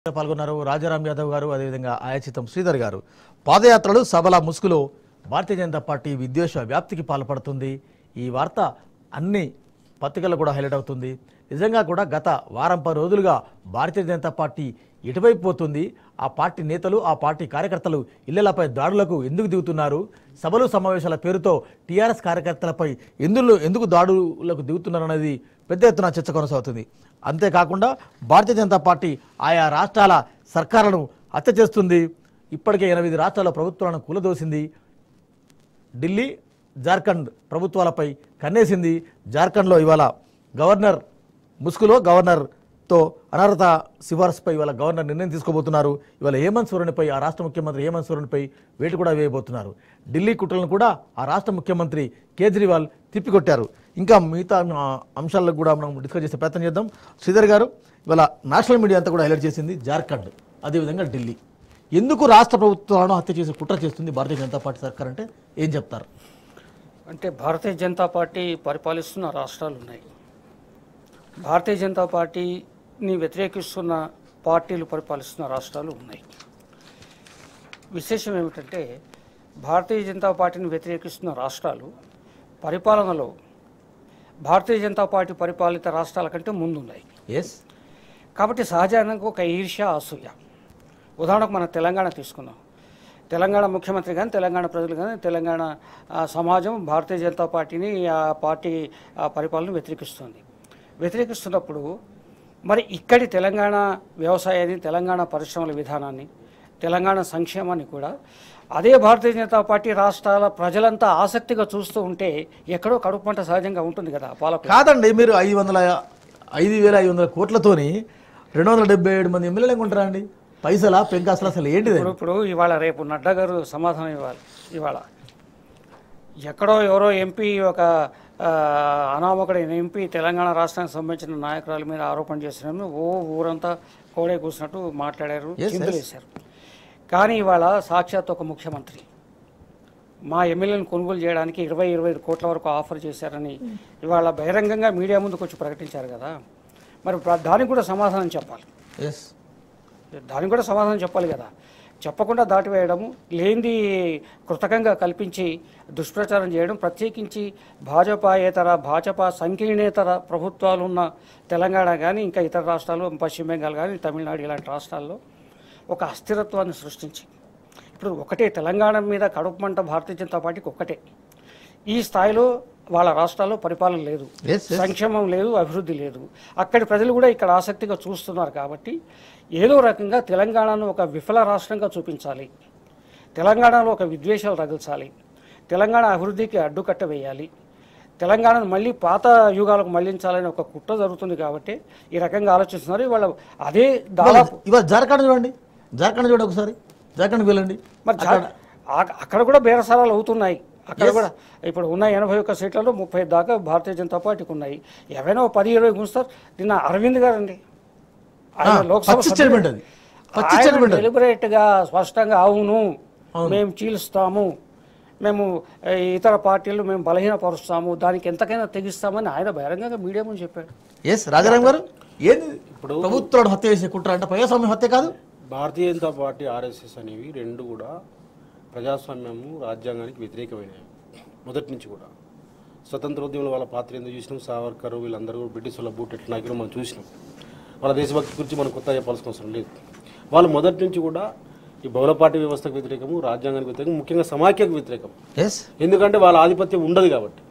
పాల్గొన్నారు రాజారాం యాదవ్ గారు అదేవిధంగా ఆయాచితం శ్రీధర్ గారు పాదయాత్రలు సభల ముసుగులో భారతీయ జనతా పార్టీ విద్వేష వ్యాప్తికి పాల్పడుతుంది ఈ వార్త అన్ని పత్రికల్లో కూడా హైలైట్ అవుతుంది నిజంగా కూడా గత వారం పది రోజులుగా భారతీయ జనతా పార్టీ ఎటువైపు పోతుంది ఆ పార్టీ నేతలు ఆ పార్టీ కార్యకర్తలు ఇళ్లపై దాడులకు ఎందుకు దిగుతున్నారు సభలు సమావేశాల పేరుతో టీఆర్ఎస్ కార్యకర్తలపై ఎందులో ఎందుకు దాడులకు దిగుతున్నారు అనేది పెద్ద ఎత్తున చర్చ కొనసాగుతుంది అంతేకాకుండా భారతీయ జనతా పార్టీ ఆయా రాష్ట్రాల సర్కారులను హత్య చేస్తుంది ఇప్పటికే ఎనిమిది రాష్ట్రాల ప్రభుత్వాలను కూలదోసింది ఢిల్లీ జార్ఖండ్ ప్రభుత్వాలపై కన్నేసింది జార్ఖండ్లో ఇవాళ గవర్నర్ ముసుగులో గవర్నర్తో అనర్హత సిఫార్సుపై ఇవాళ గవర్నర్ నిర్ణయం తీసుకోబోతున్నారు ఇవాళ హేమంత్ సోరెన్పై ఆ రాష్ట్ర ముఖ్యమంత్రి హేమంత్ సోరెన్పై వేటు కూడా వేయబోతున్నారు ఢిల్లీ కుట్రలను కూడా ఆ రాష్ట్ర ముఖ్యమంత్రి కేజ్రీవాల్ తిప్పికొట్టారు ఇంకా మిగతా ఆ, అంశాలను కూడా మనం డిస్కస్ చేసే ప్రయత్నం చేద్దాం శ్రీధర్ గారు ఇవాళ నేషనల్ మీడియా అంతా కూడా హైలైట్ చేసింది జార్ఖండ్ అదేవిధంగా ఢిల్లీ ఎందుకు రాష్ట్ర ప్రభుత్వాలను హత్య చేసి కుట్ర చేస్తుంది భారతీయ జనతా పార్టీ సర్కార్ అంటే ఏం చెప్తారు అంటే భారతీయ జనతా పార్టీ పరిపాలిస్తున్న రాష్ట్రాలు ఉన్నాయి భారతీయ జనతా పార్టీని వ్యతిరేకిస్తున్న పార్టీలు పరిపాలిస్తున్న రాష్ట్రాలు ఉన్నాయి విశేషం ఏమిటంటే భారతీయ జనతా పార్టీని వ్యతిరేకిస్తున్న రాష్ట్రాలు పరిపాలనలో భారతీయ జనతా పార్టీ పరిపాలిత రాష్ట్రాల కంటే ముందున్నాయి ఎస్ కాబట్టి సహజంగా ఒక ఈర్ష్య అసూయ ఉదాహరణకు మన తెలంగాణ తీసుకుందాం తెలంగాణ ముఖ్యమంత్రి కానీ తెలంగాణ ప్రజలు కానీ తెలంగాణ ఆ, సమాజం భారతీయ జనతా పార్టీని ఆ పార్టీ ఆ పరిపాలన వ్యతిరేకిస్తుంది వ్యతిరేకిస్తున్నప్పుడు మరి ఇక్కడి తెలంగాణ వ్యవసాయాన్ని తెలంగాణ పరిశ్రమల విధానాన్ని తెలంగాణ సంక్షేమాన్ని కూడా అదే భారతీయ జనతా పార్టీ రాష్ట్రాల ప్రజలంతా ఆసక్తిగా చూస్తూ ఉంటే ఎక్కడో కడుపు పంట సహజంగా ఉంటుంది కదా పాలకులు కాదండి మీరు ఐదు వందల ఐదు వేల ఐదు వందల కోట్లతోని రెండు వందల డెబ్బై ఏడు మంది ఎమ్మెల్యేలు కొంటారా అండి పైసలా పెంకాసలు అసలు ఏంటిది ఇప్పుడు ఇప్పుడు ఇవాళ రేపు నడ్డా గారు సమాధానం ఇవ్వాలి ఇవాళ ఎక్కడో ఎవరో ఎంపీ ఒక ఆ, అనామకుడైన ఎంపీ తెలంగాణ రాష్ట్రానికి సంబంధించిన నాయకురాల మీద ఆరోపణ చేసినాము ఓ ఊరంతా కోడే కూర్చున్నట్టు మాట్లాడారు Yes, చిందులేశారు కానీ ఇవాళ సాక్షాత్ ఒక ముఖ్యమంత్రి మా ఎమ్మెల్యేలను కొనుగోలు చేయడానికి ఇరవై ఇరవై ఐదు కోట్ల వరకు ఆఫర్ చేశారని ఇవాళ బహిరంగంగా మీడియా ముందుకు వచ్చి ప్రకటించారు కదా మరి ప్ర- దానికి కూడా సమాధానం చెప్పాలి ఎస్ దానికి కూడా సమాధానం చెప్పాలి కదా చెప్పకుండా దాటివేయడము లేనిది కృతకంగా కల్పించి దుష్ప్రచారం చేయడం ప్రత్యేకించి భాజపాయేతర భాజపా సంకీర్ణేతర ప్రభుత్వాలు ఉన్న తెలంగాణ కానీ ఇంకా ఇతర రాష్ట్రాలు పశ్చిమ బెంగాల్ కానీ తమిళనాడు ఇలాంటి రాష్ట్రాల్లో ఒక అస్థిరత్వాన్ని సృష్టించి ఇప్పుడు ఒకటే తెలంగాణ మీద కడుపు మంట భారతీయ జనతా పార్టీకి ఒక్కటే ఈ స్థాయిలో వాళ్ళ రాష్ట్రాల్లో పరిపాలన లేదు Yes, yes. సంక్షేమం లేదు అభివృద్ధి లేదు అక్కడి ప్రజలు కూడా ఇక్కడ ఆసక్తిగా చూస్తున్నారు కాబట్టి ఏదో రకంగా తెలంగాణను ఒక విఫల రాష్ట్రంగా చూపించాలి తెలంగాణలో ఒక విద్వేషాలు రగిల్చాలి తెలంగాణ అభివృద్ధికి అడ్డుకట్ట వేయాలి తెలంగాణను మళ్ళీ పాత యుగాలకు మళ్లించాలని ఒక కుట్ర జరుగుతుంది కాబట్టి ఈ రకంగా ఆలోచిస్తున్నారు ఇవాళ అదే దాదాపు ఇవాళ జార్ఖండ్ చూడండి జార్ఖండ్ చూడండి ఒకసారి జార్ఖండ్ వెళ్ళండి మరి జా- ఆ- అక్కడ కూడా బేరసారాలు అవుతున్నాయి అక్కడ కూడా ఇప్పుడు ఉన్న ఎనభై ఒక్క సీట్లలో ముప్పై దాకా భారతీయ జనతా పార్టీకి ఉన్నాయి ఏవైనా ఓ పది ఇరవై గుంచుతారు నిన్న అరవింద్ గారు అండి ఆయన ఆ, లోక్సభ పచ్చి సభ్యుడు. statement అది. పచ్చి ఆయన statement అది. deliberate గా స్పష్టంగా అవును మేము చీలుస్తాము మేము ఏ, ఇతర పార్టీలు మేము బలహీనపరుస్తాము దానికి ఎంతకైనా తెగిస్తామని ఆయన బహిరంగంగా మీడియా ముందు చెప్పాడు ఎస్ రాజారాం గారు ఏంది ఇప్పుడు ప్రభుత్వాలను హత్య చేసే కుట్ర అంటే ప్రజాస్వామ్యం హత్య కాదు భారతీయ జనతా పార్టీ ఆర్ఎస్ఎస్ అనేవి రెండు కూడా ప్రజాస్వామ్యము రాజ్యాంగానికి వ్యతిరేకమైనవి మొదటి నుంచి కూడా స్వతంత్రోద్యమంలో వాళ్ళ పాత్ర ఎందుకు చూసినాం సావర్కర్ వీళ్ళందరూ కూడా బ్రిటిష్ వాళ్ళ బూట్ ఎట్లా నాయకులు మనం చూసినాం వాళ్ళ దేశభక్తి గురించి మనం కొత్త చెప్పాల్సిన అవసరం లేదు వాళ్ళు మొదటి నుంచి కూడా ఈ బహుళ పార్టీ వ్యవస్థకు వ్యతిరేకము రాజ్యాంగానికి వ్యతిరేకం ముఖ్యంగా సమాఖ్యకు వ్యతిరేకం ఎస్ ఎందుకంటే వాళ్ళ ఆధిపత్యం ఉండదు కాబట్టి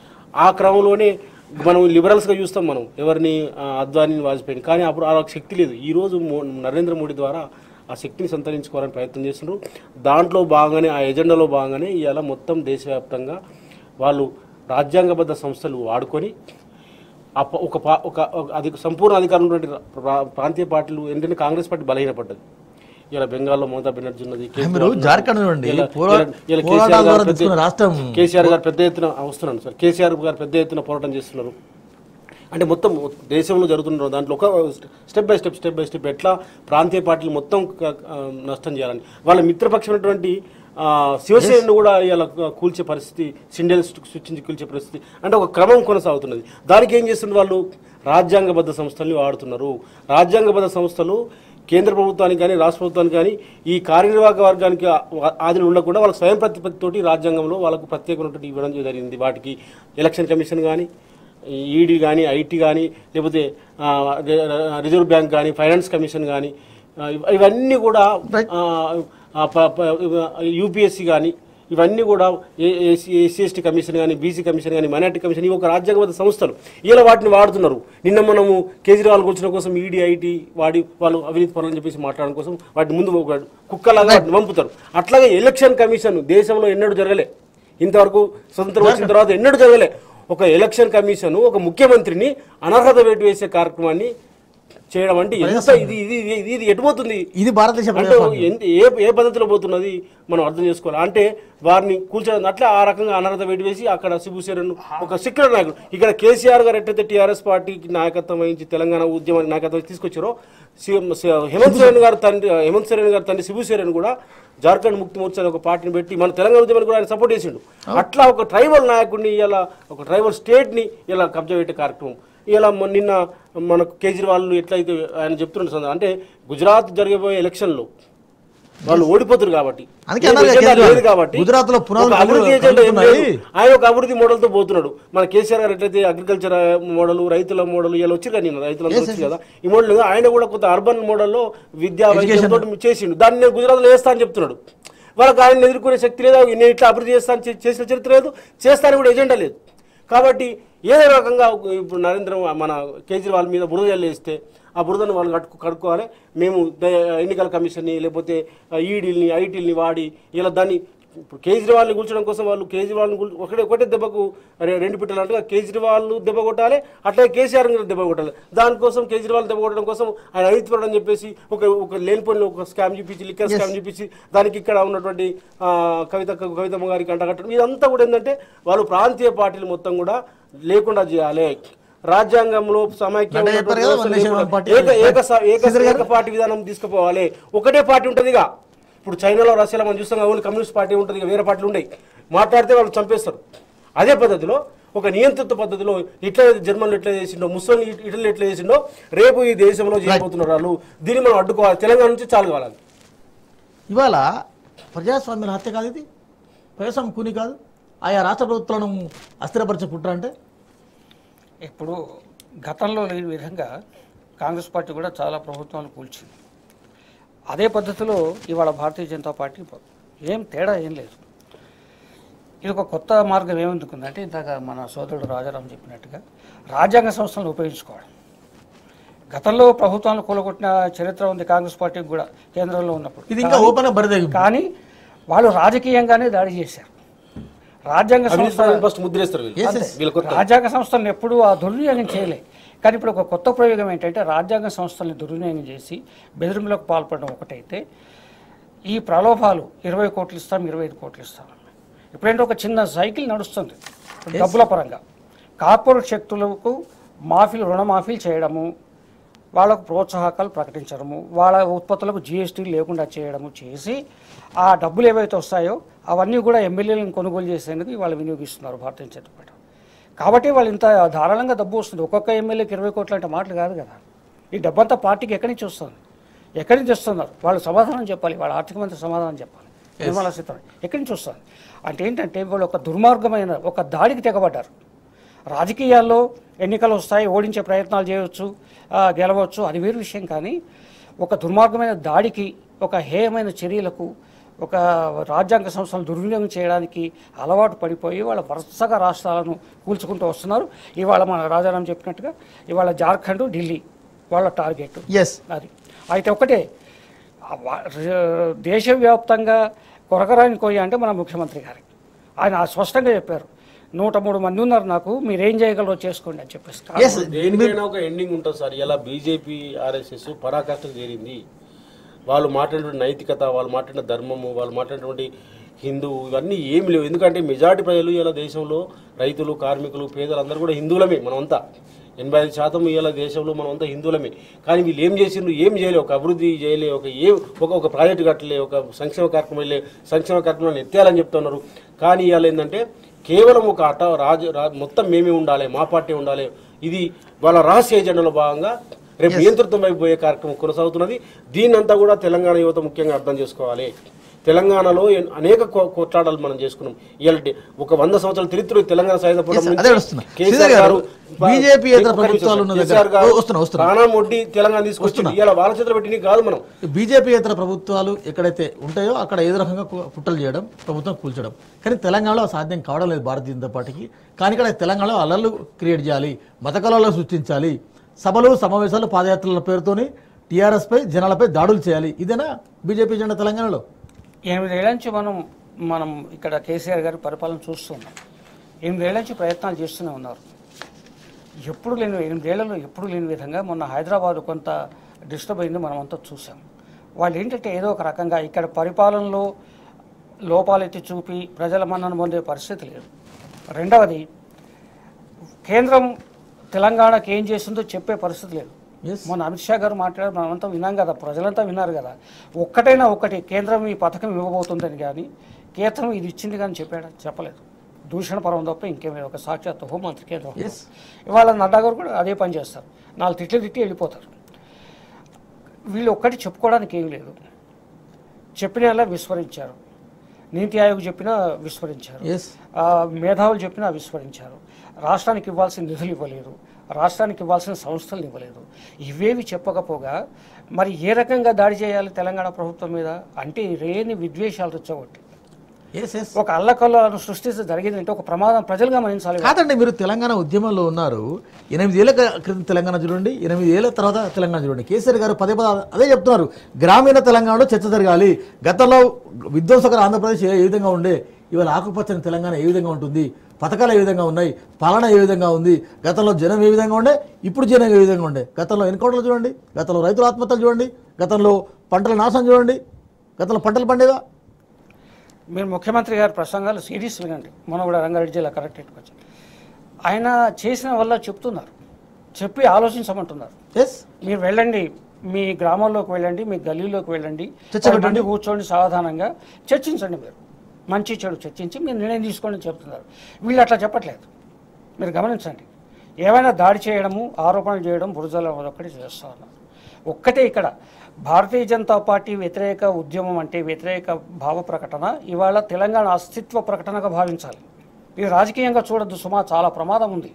ఆ క్రమంలోనే మనం లిబరల్స్గా చూస్తాం మనం ఎవరిని ఆ, అద్వానీని వాజ్పేయిని కానీ అప్పుడు ఆ శక్తి లేదు ఈ రోజు మో నరేంద్ర మోడీ ద్వారా ఆ శక్తిని సంతరించుకోవాలని ప్రయత్నం చేస్తున్నారు దాంట్లో భాగంగానే ఆ ఎజెండాలో భాగంగానే ఇవాళ మొత్తం దేశవ్యాప్తంగా వాళ్ళు రాజ్యాంగబద్ధ సంస్థలు వాడుకొని ఆ ప- ఒక పా- ఒక ఒక అధి సంపూర్ణ అధికారం ఉన్నటువంటి రా- ప్రాంతీయ పార్టీలు ఏంటంటే కాంగ్రెస్ పార్టీ బలహీనపడ్డది ఇలా బెంగాల్లో మమతా బెనర్జీ ఉన్నది మీరు జార్ఖండ్ చూడండి ఇలా- పోరా- ఇలా- ఇలా పోరాటాల కేసీఆర్ ద్వారా గారు తెచ్చుకున్న పెద్ద- రాష్ట్రం కేసీఆర్ గారు పెద్ద ఎత్తున ఆ, వస్తున్నాను సార్ కేసీఆర్ గారు పెద్ద ఎత్తున పోరాటం చేస్తున్నారు అంటే మొత్తం దేశంలో జరుగుతున్న దాంట్లో ఒక step by step step by step ఎట్లా ప్రాంతీయ పార్టీలు మొత్తం క- ఆ, నష్టం చేయాలని వాళ్ళ మిత్రపక్షమైనటువంటి ఆ, శివసేనను కూడా ఇలా కూల్చే పరిస్థితి సిండెల్ సృష్టించి కూల్చే పరిస్థితి అంటే ఒక క్రమం కొనసాగుతున్నది దానికి ఏం చేస్తున్నారు వాళ్ళు రాజ్యాంగబద్ధ సంస్థల్ని వాడుతున్నారు రాజ్యాంగబద్ధ సంస్థలు కేంద్ర ప్రభుత్వానికి కానీ రాష్ట్ర ప్రభుత్వానికి కానీ ఈ కార్యనిర్వాహక వర్గానికి ఆ- ఆదిని ఉండకుండా వాళ్ళకి స్వయం ప్రతిపత్తితోటి రాజ్యాంగంలో వాళ్ళకు ప్రత్యేకమైనటువంటి ఇవ్వడం జరిగింది వాటికి ఎలక్షన్ కమిషన్ కానీ ఈడీ కానీ ఐటీ కానీ లేకపోతే ఆ, రి- రిజర్వ్ బ్యాంక్ కానీ ఫైనాన్స్ కమిషన్ కానీ ఆ, ఇవ- ఇవన్నీ కూడా యూపీఎస్సీ కానీ ఇవన్నీ కూడా ఎస్సీ ఎస్టీ కమిషన్ కానీ బీసీ కమిషన్ కానీ మైనార్టీ కమిషన్ ఇవి ఒక రాజ్యాంగబద్ధ సంస్థలు ఇలా వాటిని వాడుతున్నారు నిన్న మనము కేజ్రీవాల్ కూర్చున్న కోసం ఈడీ ఐటీ వాడి వాళ్ళు అవినీతి పనులని చెప్పేసి మాట్లాడడం కోసం వాటిని ముందు ఒక కుక్కలాగా వాటిని పంపుతారు అట్లాగే ఎలక్షన్ కమిషన్ దేశంలో ఎన్నడూ జరగలే ఇంతవరకు స్వతంత్రం వచ్చిన తర్వాత ఎన్నడూ జరగలే ఒక ఎలక్షన్ కమిషన్ ఒక ముఖ్యమంత్రిని అనర్హత వేటు వేసే కార్యక్రమాన్ని చేయడం అంటే ఎంత ఇది ఇది ఇది- ఇది ఇది ఎటుపోతుంది ఇది భారతదేశ అంటే ప్రజాస్వామ్యం. ఎంత ఏ ఏ పద్ధతిలో పోతున్నది మనం అర్థం చేసుకోవాలి అంటే వారిని కూల్చడం అట్లా ఆ రకంగా అనర్హత వేటు వేసి అక్కడ శిబుసేరన్ ఒక సిక్కుల నాయకుడు ఇక్కడ కేసీఆర్ గారు ఎట్లయితే టీఆర్ఎస్ పార్టీకి నాయకత్వం వహించి తెలంగాణ ఉద్యమానికి నాయకత్వం వహించి తీసుకొచ్చారో సి- సి- హేమంత్ సోరెన్ గారు తండ్రి హేమంత్ సోరెన్ గారు తండ్రి శిబు సోరెన్ కూడా జార్ఖండ్ ముక్తి మోర్చా అనే ఒక పార్టీని పెట్టి మన తెలంగాణ ఉద్యమానికి కూడా ఆయన సపోర్ట్ చేసిండు అట్లా ఒక ట్రైబల్ నాయకుడిని ఇలా ఒక ట్రైబల్ స్టేట్ని ఇలా కబ్జా పెట్టే కార్యక్రమం ఇలా మొన్న- నిన్న మనకు కేజ్రీవాల్ ఎట్లయితే ఆయన చెప్తున్న సందర్భం అంటే గుజరాత్ జరగబోయే ఎలక్షన్లో వాళ్ళు ఓడిపోతారు కాబట్టి అందుకే ఏ అన్నారు ఎజెండా కేజ్రీవాల్. లేదు కాబట్టి గుజరాత్లో పునాదులు ఒక అభివృద్ధి కలుగు- ఎజెండా ఏం లేదు. కలుగుతున్నాయి. ఆయన ఒక అభివృద్ధి మోడల్తో పోతున్నాడు మన కేసీఆర్ గారు ఎట్లయితే అగ్రికల్చర్ మోడల్ రైతుల మోడల్ ఇలా వచ్చి కదా నేను రైతులంతా వచ్చి కదా ఈ మోడల్ లేదు. ఆయన కూడా కొంత అర్బన్ మోడల్లో విద్యా వైద్యంతో చేసిండు దాన్ని నేను గుజరాత్లో వేస్తా అని చెప్తున్నాడు వాళ్ళకి ఆయన ఎదుర్కొనే శక్తి లేదు నేను ఇట్లా అభివృద్ధి చేస్తాను చే- చేసిన చరిత్ర లేదు చేస్తాను కూడా ఎజెండా లేదు కాబట్టి ఏదో రకంగా ఇప్పుడు నరేంద్ర మన కేజ్రీవాల్ మీద బురద జల్లేస్తే ఆ బురదను వాళ్ళు కట్టుకు కడుక్కోవాలి మేము ద- ఎన్నికల కమిషన్ని లేకపోతే ఈడీల్ని ఐటీల్ని వాడి ఇలా దాన్ని ఇప్పుడు కేజ్రీవాల్ని కూర్చోడం కోసం వాళ్ళు కేజ్రీవాల్ని కూల్- ఒకటే ఒకటే దెబ్బకు రె- రెండు పిట్టలంటగా కేజ్రీవాల్ దెబ్బ కొట్టాలి అట్లే కేసీఆర్ ని దెబ్బ కొట్టాలి దానికోసం కేజ్రీవాల్ దెబ్బ కొట్టడం కోసం ఆయన అవిత్వడం అని చెప్పేసి ఒక ఒక లేనిపోయిన ఒక స్కామ్ చూపించి లిక్కర్ స్కామ్ చూపించి దానికి ఇక్కడ ఉన్నటువంటి ఆ, కవిత కవితమ్మ గారికి అంటగట్టడం ఇదంతా కూడా ఏంటంటే వాళ్ళు ప్రాంతీయ పార్టీలు మొత్తం కూడా లేకుండా చేయాలి రాజ్యాంగంలో సమైక్యం అంటే చెప్పారు కదా, ఉన్నటువంటి వన్ నేషన్, వ్యవస్థ వన్ పార్టీ. ఏక ఏక స- ఏక శ్రీధర్ గారు? ఏక పార్టీ విధానం తీసుకుపోవాలి ఒకటే పార్టీ ఉంటుందిగా ఇప్పుడు చైనాలో రష్యాలో మనం చూస్తాం ఓన్లీ కమ్యూనిస్ట్ పార్టీ ఉంటుంది ఇక వేరే పార్టీలు ఉండయి మాట్లాడితే వాళ్ళు చంపేస్తారు అదే పద్ధతిలో ఒక నియంత్రిత పద్ధతిలో ఇట్లా జర్మన్లు ఎట్లా చేసిండో ముస్లిం ఇటలీ ఎట్లా చేసిండో రేపు ఈ దేశంలో చేయబోతున్నారు వాళ్ళు దీన్ని మనం అడ్డుకోవాలి తెలంగాణ నుంచి చాలు కావాలి ఇవాళ ప్రజాస్వామ్యాల హత్య కాదు ఇది ప్రజాస్వామ్యం కూని కాదు ఆయా రాష్ట్ర ప్రభుత్వాలను అస్థిరపరిచే కుట్ర అంటే ఇప్పుడు గతంలో లేని విధంగా కాంగ్రెస్ పార్టీ కూడా చాలా ప్రభుత్వాలు కూల్చింది అదే పద్ధతిలో ఇవాళ భారతీయ జనతా పార్టీ ఏం తేడా ఏం లేదు ఇది ఒక కొత్త మార్గం ఏమెందుకుందంటే ఇందాక మన సోదరుడు రాజారాం చెప్పినట్టుగా రాజ్యాంగ సంస్థలను ఉపయోగించుకోవడం గతంలో ప్రభుత్వాలను కూలగొట్టిన చరిత్ర ఉంది కాంగ్రెస్ పార్టీకి కూడా కేంద్రంలో ఉన్నప్పుడు ఇది ఇంకా ఓపెన్ బరిదేగి కానీ వాళ్ళు రాజకీయంగానే దాడి చేశారు రాజ్యాంగ సంస్థ ఫస్ట్ ముద్రేస్తారు వీళ్ళు Yes, అంతే. yes. వీళ్ళ కొత్త రాజ్యాంగ సంస్థలను ఎప్పుడూ ఆ దుర్వినియోగం చేయలే కానీ ఇప్పుడు ఒక కొత్త ప్రయోగం ఏంటంటే రాజ్యాంగ సంస్థల్ని దుర్వినియోగం చేసి బెదిరింపులకు పాల్పడడం ఒకటైతే ఈ ప్రలోభాలు ఇరవై కోట్లు ఇస్తాం ఇరవై ఐదు కోట్లు ఇస్తాం ఇప్పుడేంటే ఒక చిన్న సైకిల్ నడుస్తుంది డబ్బుల పరంగా కార్పొరేట్ శక్తులకు మాఫీలు రుణమాఫీలు చేయడము వాళ్ళకు ప్రోత్సాహకాలు ప్రకటించడము వాళ్ళ ఉత్పత్తులకు జిఎస్టీ లేకుండా చేయడము చేసి ఆ డబ్బులు ఏవైతే వస్తాయో అవన్నీ కూడా ఎమ్మెల్యేలను కొనుగోలు చేసేందుకు వాళ్ళు వినియోగిస్తున్నారు భారతీయ జనతా పార్టీ కాబట్టి వాళ్ళు ఇంత ధారాళంగా డబ్బు వస్తుంది ఒక్కొక్క ఎమ్మెల్యేకి ఇరవై కోట్లు అంటే మాటలు కాదు కదా ఈ డబ్బంతా పార్టీకి ఎక్కడి నుంచి వస్తుంది ఎక్కడి నుంచి వస్తున్నారు వాళ్ళు సమాధానం చెప్పాలి వాళ్ళ ఆర్థిక మంత్రి సమాధానం చెప్పాలి నిర్మలా సీతారామన్ ఎక్కడి నుంచి వస్తుంది అంటే ఏంటంటే వాళ్ళు ఒక దుర్మార్గమైన ఒక దాడికి తెగబడ్డారు రాజకీయాల్లో ఎన్నికలు వస్తాయి ఓడించే ప్రయత్నాలు చేయవచ్చు ఆ, గెలవచ్చు అది వేరు విషయం కానీ ఒక దుర్మార్గమైన దాడికి ఒక హేయమైన చర్యలకు ఒక రాజ్యాంగ సంస్థలను దుర్వినియోగం చేయడానికి అలవాటు పడిపోయి వాళ్ళ వరుసగా రాష్ట్రాలను కూల్చుకుంటూ వస్తున్నారు ఇవాళ మన రాజారాం చెప్పినట్టుగా ఇవాళ జార్ఖండ్ ఢిల్లీ వాళ్ళ టార్గెట్ ఎస్ అది అయితే ఒకటే ఆ వా- ర- దేశవ్యాప్తంగా కొరకరాని కొయ్య అంటే మన ముఖ్యమంత్రి గారి ఆయన స్పష్టంగా చెప్పారు నూట మూడు మంది ఉన్నారు నాకు మీరు ఏం చేయగలరో చేసుకోండి అని చెప్పేసి ఎస్ దేనికైనా ఒక ఎండింగ్ ఉంటుంది సార్ ఇలా బీజేపీ ఆర్ఎస్ఎస్ పరాకాష్ఠకు చేరింది వాళ్ళు మాట్లాడిన నైతికత వాళ్ళు మాట్లాడిన ధర్మము వాళ్ళు మాట్లాడినటువంటి హిందూ ఇవన్నీ ఏమి లేవు ఎందుకంటే మెజారిటీ ప్రజలు ఇలా దేశంలో రైతులు కార్మికులు పేదలు అందరూ కూడా హిందువులమే మనమంతా ఎనభై ఐదు శాతం ఇలా దేశంలో మనమంతా హిందువులమే కానీ వీళ్ళు ఏం చేసిండ్రు ఏం చేయలే ఒక అభివృద్ధి చేయలే ఒక ఏ ఒక ఒక ప్రాజెక్టు కట్టలే ఒక సంక్షేమ కార్యక్రమం వెళ్ళే సంక్షేమ కార్యక్రమాన్ని ఎత్తేయాలని చెప్తున్నారు కానీ ఇవాళ ఏంటంటే కేవలం ఒక అట రాజు రా మొత్తం మేమే ఉండాలి మా పార్టీ ఉండాలి ఇది వాళ్ళ రహస్య ఎజెండాలో భాగంగా రేపు నియంతృత్వం వైపు పోయే కార్యక్రమం కొనసాగుతున్నది దీన్నంతా కూడా తెలంగాణ యువత ముఖ్యంగా అర్థం చేసుకోవాలి తెలంగాణలో ఎన్- అనేక కో- కొట్లాటలు మనం చేసుకున్నాం ఇవాళ ఒక వంద సంవత్సరాల చరిత్ర తెలంగాణ సాయుధ పోరాటం Yes, నుంచి అదే వస్తున్నా. కేసీఆర్ శ్రీధర్ గారు, గారు BJP ఇతర ఒక్క నిమిషం ప్రభుత్వాలు సార్. ఉన్న దగ్గర- కేసీఆర్ గారు ఓ, వస్తున్నా, వస్తున్నా. ప్రాణం ఒడ్డి తెలంగాణ తీసుకొచ్చింది ఇలా వాళ్ళ చేతులు పెట్టింది కాదు మనం బీజేపీ ఇతర ప్రభుత్వాలు ఎక్కడైతే ఉంటాయో అక్కడ ఏదో రకంగా కు- కుట్రలు చేయడం ప్రభుత్వం కూల్చడం కానీ తెలంగాణలో సాధ్యం కావడం లేదు భారతీయ జనతా పార్టీకి కానీ ఇక్కడ తెలంగాణలో అల్లర్లు క్రియేట్ చేయాలి మత కళలు సృష్టించాలి సభలు సమావేశాలు పాదయాత్రల పేరుతోని టీఆర్ఎస్పై జనాలపై దాడులు చేయాలి ఇదేనా బీజేపీ జెండా తెలంగాణలో ఎనిమిదేళ్ల నుంచి మనం మనం ఇక్కడ కేసీఆర్ గారి పరిపాలన చూస్తున్నాం ఎనిమిదేళ్ల నుంచి ప్రయత్నాలు చేస్తూనే ఉన్నారు ఎప్పుడు లేని ఎనిమిదేళ్లలో ఎప్పుడు లేని విధంగా మొన్న హైదరాబాద్ కొంత డిస్టర్బ్ అయింది మనం అంతా చూసాం వాళ్ళు ఏంటంటే ఏదో ఒక రకంగా ఇక్కడ పరిపాలనలో లోపాలెత్తి చూపి ప్రజల మన్నను పొందే పరిస్థితి లేదు రెండవది కేంద్రం తెలంగాణకి ఏం చేసిందో చెప్పే పరిస్థితి లేదు ఎస్ మొన్న అమిత్ షా గారు మాట్లాడారు మనమంతా విన్నాం కదా ప్రజలంతా విన్నారు కదా ఒక్కటైనా ఒకటి కేంద్రం ఈ పథకం ఇవ్వబోతుందని కానీ కేంద్రం ఇది ఇచ్చింది కానీ చెప్పాడా చెప్పలేదు దూషణ పరం తప్ప ఇంకేమీ ఒక సాక్షాత్ హోంమంత్రి కేంద్రం Yes. ఇవాళ నడ్డా గారు కూడా అదే పని చేస్తారు నాలుగు తిట్లు తిట్టి వెళ్ళిపోతారు వీళ్ళు ఒక్కటి చెప్పుకోవడానికి ఏమీ లేదు చెప్పిన విస్మరించారు నీతి ఆయోగ్ చెప్పినా విస్మరించారు ఎస్ ఆ, మేధావులు చెప్పినా విస్మరించారు రాష్ట్రానికి ఇవ్వాల్సిన నిధులు ఇవ్వలేదు రాష్ట్రానికి ఇవ్వాల్సిన సంస్థలు ఇవ్వలేదు ఇవేవి చెప్పకపోగా మరి ఏ రకంగా దాడి చేయాలి తెలంగాణ ప్రభుత్వం మీద అంటే రేని విద్వేషాలు రెచ్చగొట్టి ఎస్ ఎస్ ఒక అల్లకల్లను సృష్టిస్తే జరిగింది అంటే ఒక ప్రమాదం ప్రజలు గమనించాలి కాదండి మీరు తెలంగాణ ఉద్యమంలో ఉన్నారు ఎనిమిది ఏళ్ళ క్రితం తెలంగాణ చూడండి ఎనిమిది ఏళ్ళ తర్వాత తెలంగాణ చూడండి కేసీఆర్ గారు పదే పదే అదే చెప్తున్నారు గ్రామీణ తెలంగాణలో చర్చ జరగాలి గతంలో విధ్వంసకర ఆంధ్రప్రదేశ్ ఏ ఏ విధంగా ఉండే ఇవాళ ఆకుపచ్చని తెలంగాణ ఏ విధంగా ఉంటుంది పథకాలు ఏ విధంగా ఉన్నాయి పాలన ఏ విధంగా ఉంది గతంలో జనం ఏ విధంగా ఉండే ఇప్పుడు జనం ఏ విధంగా ఉండే గతంలో ఎన్కౌంటర్లు చూడండి గతంలో రైతుల ఆత్మహత్యలు చూడండి గతంలో పంటల నాశనం చూడండి గతంలో పంటలు పండేవా మీరు ముఖ్యమంత్రి గారి ప్రసంగాలు సీరియస్ వినండి మొన్న కూడా రంగారెడ్డి జిల్లా కలెక్టరేట్కి వచ్చి ఆయన చేసిన వల్ల చెప్తున్నారు చెప్పి ఆలోచించమంటున్నారు ఎస్ మీరు వెళ్ళండి మీ గ్రామంలోకి వెళ్ళండి మీ గల్లీలోకి వెళ్ళండి చర్చ పది పెట్టండి. మంది కూర్చోండి సావధానంగా చర్చించండి మీరు మంచి చెడు చర్చించి మీరు నిర్ణయం తీసుకోండి అని చెప్తున్నారు వీళ్ళు అట్లా చెప్పట్లేదు మీరు గమనించండి ఏమైనా దాడి చేయడము ఆరోపణలు చేయడం బురదల ఒక్కటి చేస్తా ఉన్నారు ఒక్కటే ఇక్కడ భారతీయ జనతా పార్టీ వ్యతిరేక ఉద్యమం అంటే వ్యతిరేక భావ ప్రకటన ఇవాళ తెలంగాణ అస్తిత్వ ప్రకటనగా భావించాలి ఇది రాజకీయంగా చూడొద్దు సుమా చాలా ప్రమాదం ఉంది